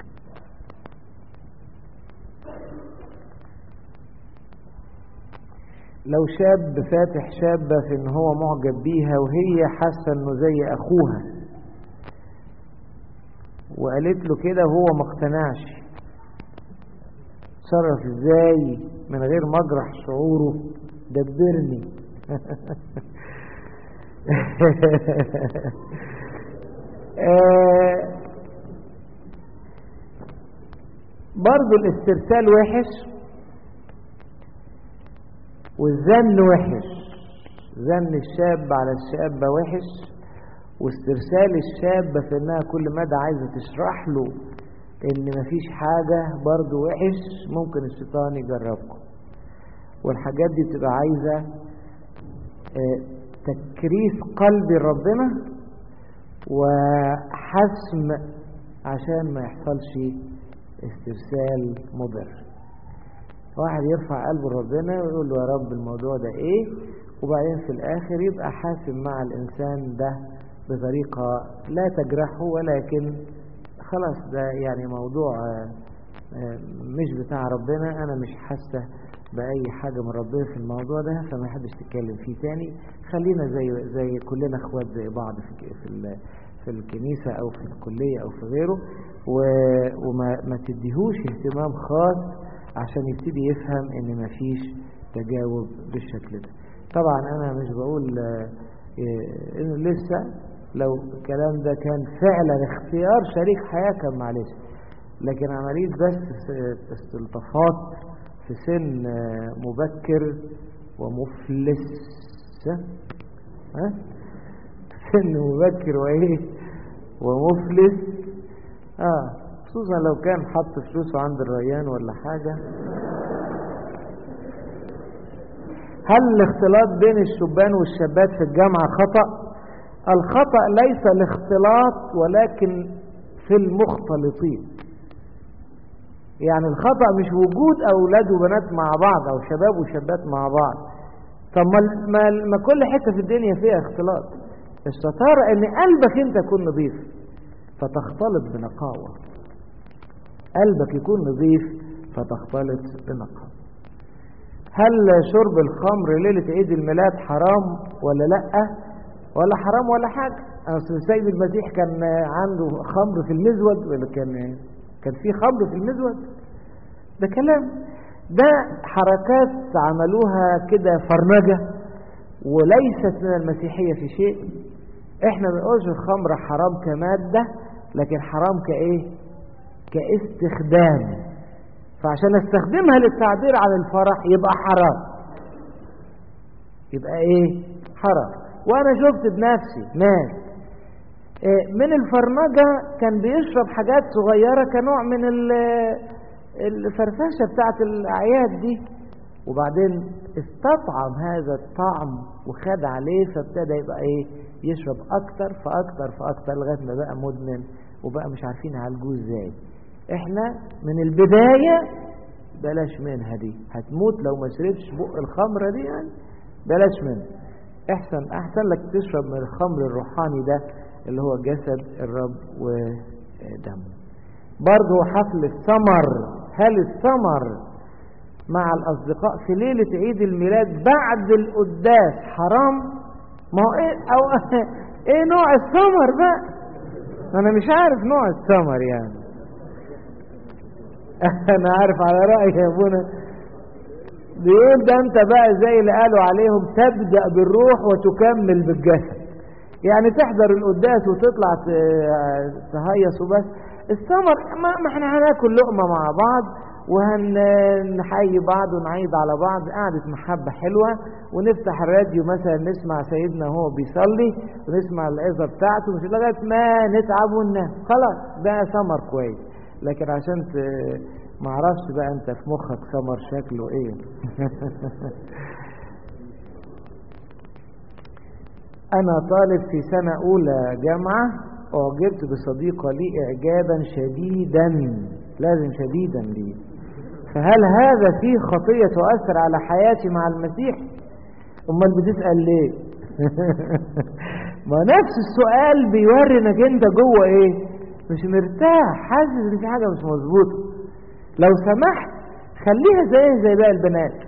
لو شاب فاتح شابة في ان هو معجب بيها وهي حاسة انه زي اخوها وقالت له كده وهو ما اقتنعش تصرف ازاي من غير ما اجرح شعوره دبرني آه، برضو الاسترسال وحش والزن وحش زن الشاب على الشابة وحش واسترسال الشابة في انها كل مدى عايزة تشرح له ان مفيش حاجة برضو وحش ممكن الشيطان يجربكم والحاجات دي بتبقى عايزة آه، تكريس قلب ربنا وحسم عشان ما يحصلش استرسال مضر واحد يرفع قلبه لربنا ويقول له يا رب الموضوع ده ايه وبعدين في الاخر يبقى حاسم مع الانسان ده بطريقة لا تجرحه ولكن خلاص ده يعني موضوع آه، آه، مش بتاع ربنا انا مش حاسة بأي حاجة من ربنا في الموضوع ده فما حدش تتكلم فيه تاني خلينا زي زي كلنا اخوات زي بعض في في ال- في الكنيسة او في الكلية او في غيره و- وما ما تديهوش اهتمام خاص عشان يبتدي يفهم ان مفيش تجاوب بالشكل ده طبعا انا مش بقول آه، آه، انه لسه لو الكلام ده كان فعلا اختيار شريك حياة كان معلش لكن عملية بس س- استلطافات في سن آه، مبكر ومفلس ها سن مبكر وايه ومفلس اه خصوصا لو كان حط فلوسه عند الريان ولا حاجة هل الاختلاط بين الشبان والشابات في الجامعة خطأ الخطأ ليس الاختلاط ولكن في المختلطين يعني الخطأ مش وجود أولاد وبنات مع بعض أو شباب وشابات مع بعض طب ما, ما, ما كل حتة في الدنيا فيها اختلاط الشطارة ان قلبك انت يكون نظيف فتختلط بنقاوة قلبك يكون نظيف فتختلط بنقاوة هل شرب الخمر ليلة عيد الميلاد حرام ولا لا ولا حرام ولا حاجة اصل السيد المسيح كان عنده خمر في المزود ولا كان كان في خمر في المزود ده كلام ده حركات عملوها كده فرنجة وليست من المسيحية في شيء احنا ما بنقولش الخمر حرام كمادة لكن حرام كايه كاستخدام فعشان استخدمها للتعبير عن الفرح يبقى حرام يبقى ايه حرام وانا شفت بنفسي ناس إيه من الفرنجة كان بيشرب حاجات صغيرة كنوع من الفرفشة بتاعت الأعياد دي وبعدين استطعم هذا الطعم وخد عليه فابتدى يبقى ايه يشرب اكتر فاكتر فاكتر لغايه ما بقى مدمن وبقى مش عارفين يعالجوه ازاي احنا من البدايه بلاش منها دي هتموت لو ما شربتش بق الخمره دي يعني بلاش منها احسن احسن لك تشرب من الخمر الروحاني ده اللي هو جسد الرب ودمه برضه حفل السمر هل السمر مع الأصدقاء في ليلة عيد الميلاد بعد القداس حرام ما هو إيه, أو إيه نوع السمر بقى أنا مش عارف نوع السمر يعني أنا عارف على رأي يا أبونا بيقول ده أنت بقى زي اللي قالوا عليهم تبدأ بالروح وتكمل بالجسد يعني تحضر القداس وتطلع تهيص وبس السمر ما, ما احنا هناكل لقمة مع بعض وهنحيي بعض ونعيد على بعض قعدة محبة حلوة ونفتح الراديو مثلا نسمع سيدنا وهو بيصلي ونسمع العظة بتاعته مش لغاية ما نتعب وننام خلاص ده سمر كويس لكن عشان ت... معرفش بقى انت في مخك سمر شكله ايه انا طالب في سنة اولى جامعة اعجبت بصديقة لي اعجابا شديدا لازم شديدا لي فهل هذا فيه خطية تؤثر على حياتي مع المسيح امال بتسأل ليه ما نفس السؤال بيوري انك انت جوه ايه مش مرتاح حاسس ان في حاجة مش مظبوطة لو سمحت خليها زي زي باقي البنات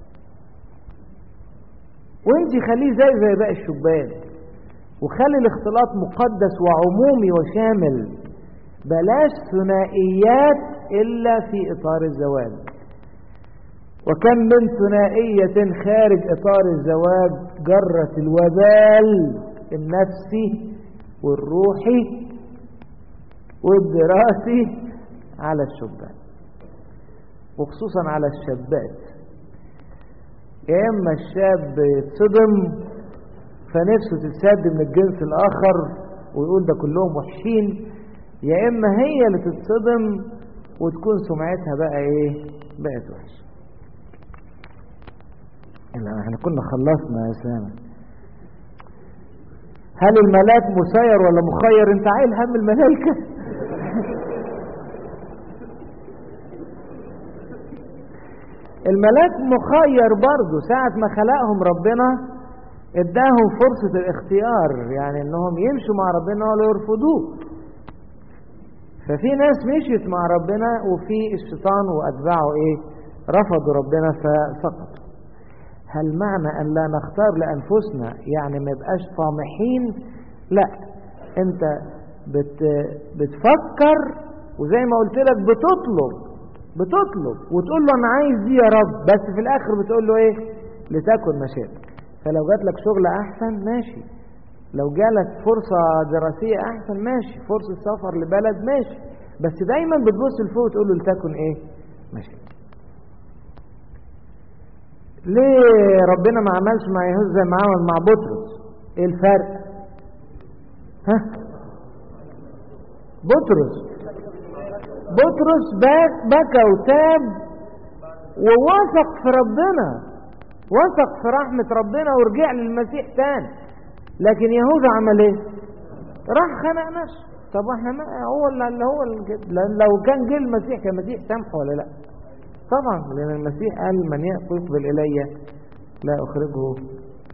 وانت خليه زي زي باقي الشبان وخلي الاختلاط مقدس وعمومي وشامل بلاش ثنائيات إلا في إطار الزواج وكم من ثنائية خارج إطار الزواج جرت الوبال النفسي والروحي والدراسي على الشبان وخصوصا على الشابات يا إما الشاب يتصدم فنفسه تتسد من الجنس الآخر ويقول ده كلهم وحشين يا إما هي اللي تتصدم وتكون سمعتها بقى إيه بقت وحشة احنا كنا خلصنا يا سامة هل الملاك مسير ولا مخير انت عايل هم الملائكة الملاك مخير برضه ساعة ما خلقهم ربنا اداهم فرصة الاختيار يعني انهم يمشوا مع ربنا ولا يرفضوه ففي ناس مشيت مع ربنا وفي الشيطان واتباعه ايه رفضوا ربنا فسقطوا هل معنى ان لا نختار لانفسنا يعني ما يبقاش طامحين لا انت بت بتفكر وزي ما قلت لك بتطلب بتطلب وتقول له انا عايز دي يا رب بس في الاخر بتقول له ايه لتكن مشيئتك فلو جات لك شغل احسن ماشي لو جالك فرصة دراسية احسن ماشي فرصة سفر لبلد ماشي بس دايما بتبص لفوق وتقول له لتكن ايه ماشي ليه ربنا ما عملش مع يهوذا زي ما عمل مع بطرس ايه الفرق ها بطرس بطرس بكى وتاب ووثق في ربنا وثق في رحمة ربنا ورجع للمسيح تاني لكن يهوذا عمل ايه راح خنق نفسه طب احنا ما هو اللي هو اللي لو كان جه المسيح كان المسيح سامحه ولا لا طبعا لان المسيح قال من يقبل الي لا أخرجه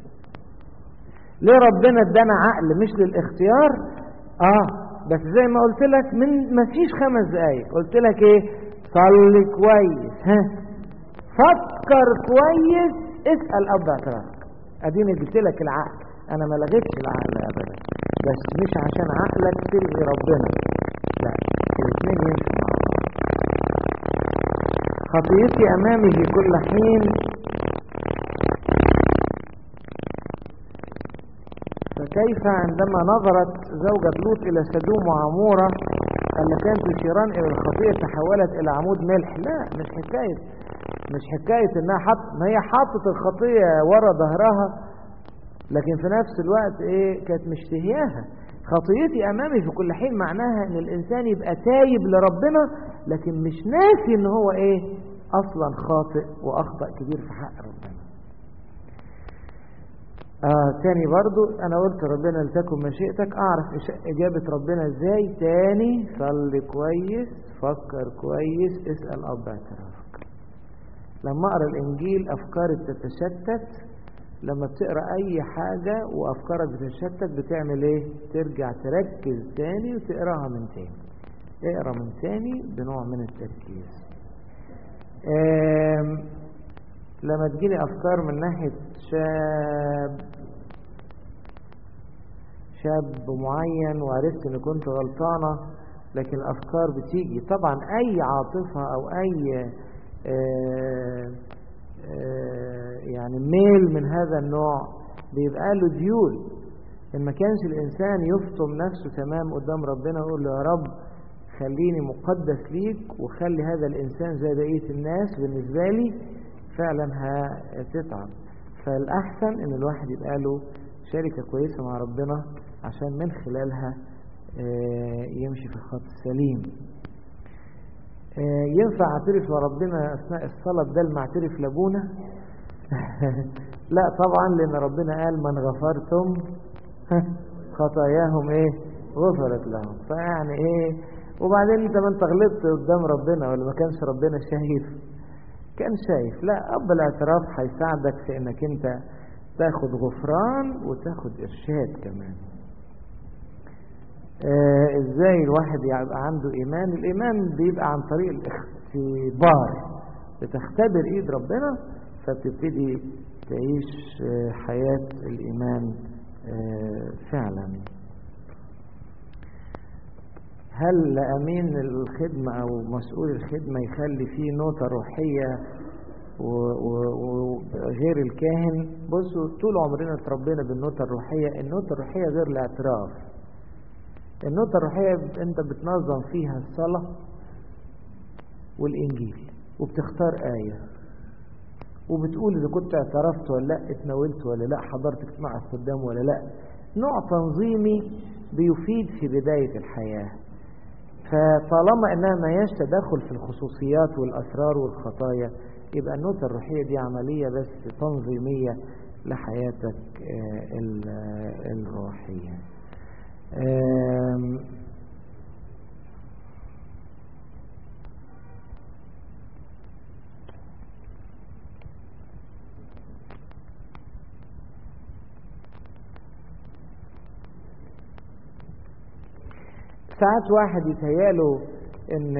ليه ربنا ادانا عقل مش للاختيار اه بس زي ما قلت لك من ما فيش خمس دقايق قلت لك ايه صلي كويس ها فكر كويس اسال اب اعترافك اديني جبت لك العقل انا ما لغيتش العقل ابدا بس مش عشان عقلك تلغي ربنا لا الاثنين يمشوا مع بعض خطيتي امامي في كل حين فكيف عندما نظرت زوجة لوط إلى سدوم وعمورة اللتان تشيران إلى الخطية تحولت إلى عمود ملح لا مش حكاية مش حكاية إنها حط ما هي حطت الخطية ورا ظهرها لكن في نفس الوقت إيه كانت مشتهياها خطيتي أمامي في كل حين معناها إن الإنسان يبقى تايب لربنا لكن مش ناسي إن هو إيه أصلا خاطئ وأخطأ كبير في حق ربنا آه تاني برضو انا قلت ربنا لتكن مشيئتك اعرف اجابة ربنا ازاي تاني صلي كويس فكر كويس اسأل اب اعترافك لما اقرا الانجيل افكاري بتتشتت لما بتقرا اي حاجة وافكارك بتتشتت بتعمل ايه ترجع تركز تاني وتقراها من تاني اقرا من تاني بنوع من التركيز لما تجيني افكار من ناحية شاب شاب معين وعرفت ان كنت غلطانة لكن الافكار بتيجي طبعا اي عاطفة او اي آآ آآ يعني ميل من هذا النوع بيبقى له ديول ان ما كانش الانسان يفطم نفسه تمام قدام ربنا ويقول له يا رب خليني مقدس ليك وخلي هذا الانسان زي بقية الناس بالنسبة لي فعلا هتتعب فالأحسن إن الواحد يبقى له شركة كويسة مع ربنا عشان من خلالها يمشي في الخط السليم ينفع اعترف لربنا أثناء الصلاة بدل ما اعترف لابونا لا طبعا لأن ربنا قال من غفرتم خطاياهم ايه غفرت لهم فيعني ايه وبعدين انت ما انت غلطت قدام ربنا ولا ما كانش ربنا شايف كان شايف لا أب الاعتراف هيساعدك في انك انت تاخد غفران وتاخد ارشاد كمان آه ازاي الواحد يبقى عنده ايمان الايمان بيبقى عن طريق الاختبار بتختبر ايد ربنا فبتبتدي تعيش آه حياة الايمان آه فعلا هل لأمين الخدمة أو مسؤول الخدمة يخلي فيه نوتة روحية وغير الكاهن بصوا طول عمرنا اتربينا بالنوتة الروحية النوتة الروحية غير الاعتراف النوتة الروحية انت بتنظم فيها الصلاة والإنجيل وبتختار آية وبتقول إذا كنت اعترفت ولا لا اتناولت ولا لا حضرت اجتماع الخدام ولا لا نوع تنظيمي بيفيد في بداية الحياة فطالما انها ما هياش تدخل في الخصوصيات والاسرار والخطايا يبقى النوتة الروحية دي عملية بس تنظيمية لحياتك الروحية ساعات واحد يتهياله ان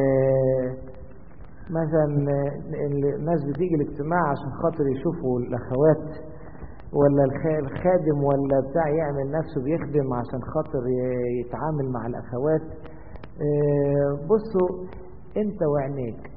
مثلا الناس بتيجي الاجتماع عشان خاطر يشوفوا الاخوات ولا الخادم ولا بتاع يعمل نفسه بيخدم عشان خاطر يتعامل مع الاخوات بصوا انت وعينيك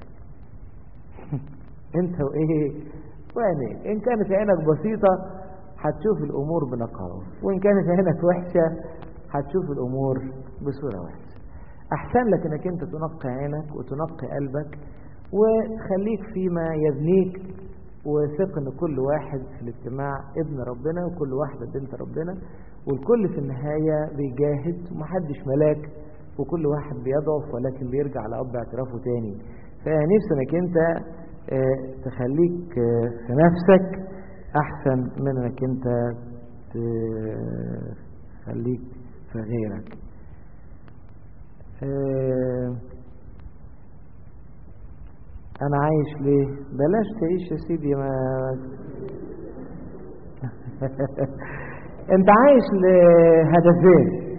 انت وايه وعينيك ان كانت عينك بسيطة هتشوف الامور بنقاوة وان كانت عينك وحشة هتشوف الامور بصورة وحشة احسن لك انك انت تنقي عينك وتنقي قلبك وخليك فيما يبنيك وثق ان كل واحد في الاجتماع ابن ربنا وكل واحدة بنت ربنا والكل في النهاية بيجاهد ومحدش ملاك وكل واحد بيضعف ولكن بيرجع لأب اعترافه تاني فنفسي انك انت تخليك في نفسك احسن من انك انت تخليك في غيرك انا عايش ليه بلاش تعيش يا سيدي ما انت عايش لهدفين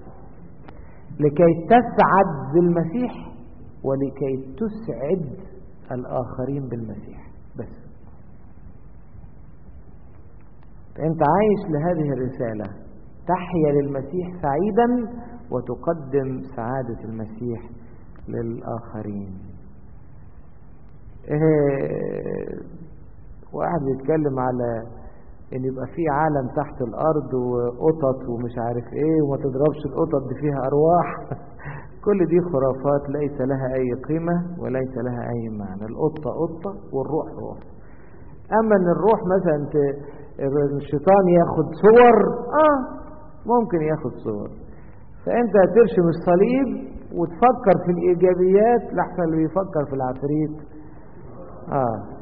لكي تسعد بالمسيح ولكي تسعد الآخرين بالمسيح بس انت عايش لهذه الرسالة تحيا للمسيح سعيدا وتقدم سعادة المسيح للآخرين إيه واحد بيتكلم على ان يبقى في عالم تحت الارض وقطط ومش عارف ايه وما تضربش القطط دي فيها ارواح كل دي خرافات ليس لها اي قيمة وليس لها اي معنى القطة قطة والروح روح اما ان الروح مثلا ت... الشيطان ياخد صور اه ممكن ياخد صور فانت هترشم الصليب وتفكر في الايجابيات لحسن اللي بيفكر في العفريت اه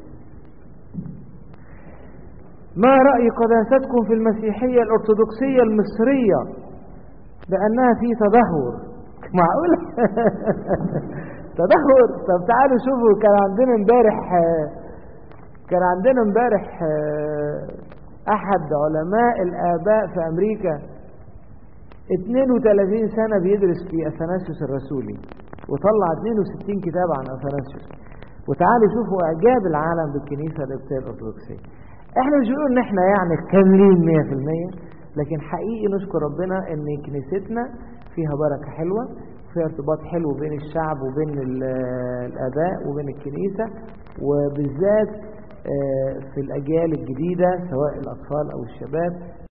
ما رأي قداستكم في المسيحية الأرثوذكسية المصرية بأنها في تدهور معقول تدهور طب تعالوا شوفوا كان عندنا امبارح كان عندنا امبارح أحد علماء الآباء في أمريكا 32 سنة بيدرس في أثناسيوس الرسولي وطلع 62 كتاب عن أثناسيوس وتعالوا شوفوا إعجاب العالم بالكنيسة القبطية الأرثوذكسية احنا مش بنقول ان احنا يعني كاملين 100% لكن حقيقي نشكر ربنا ان كنيستنا فيها بركة حلوة فيها ارتباط حلو بين الشعب وبين الاباء وبين الكنيسة وبالذات في الاجيال الجديدة سواء الاطفال او الشباب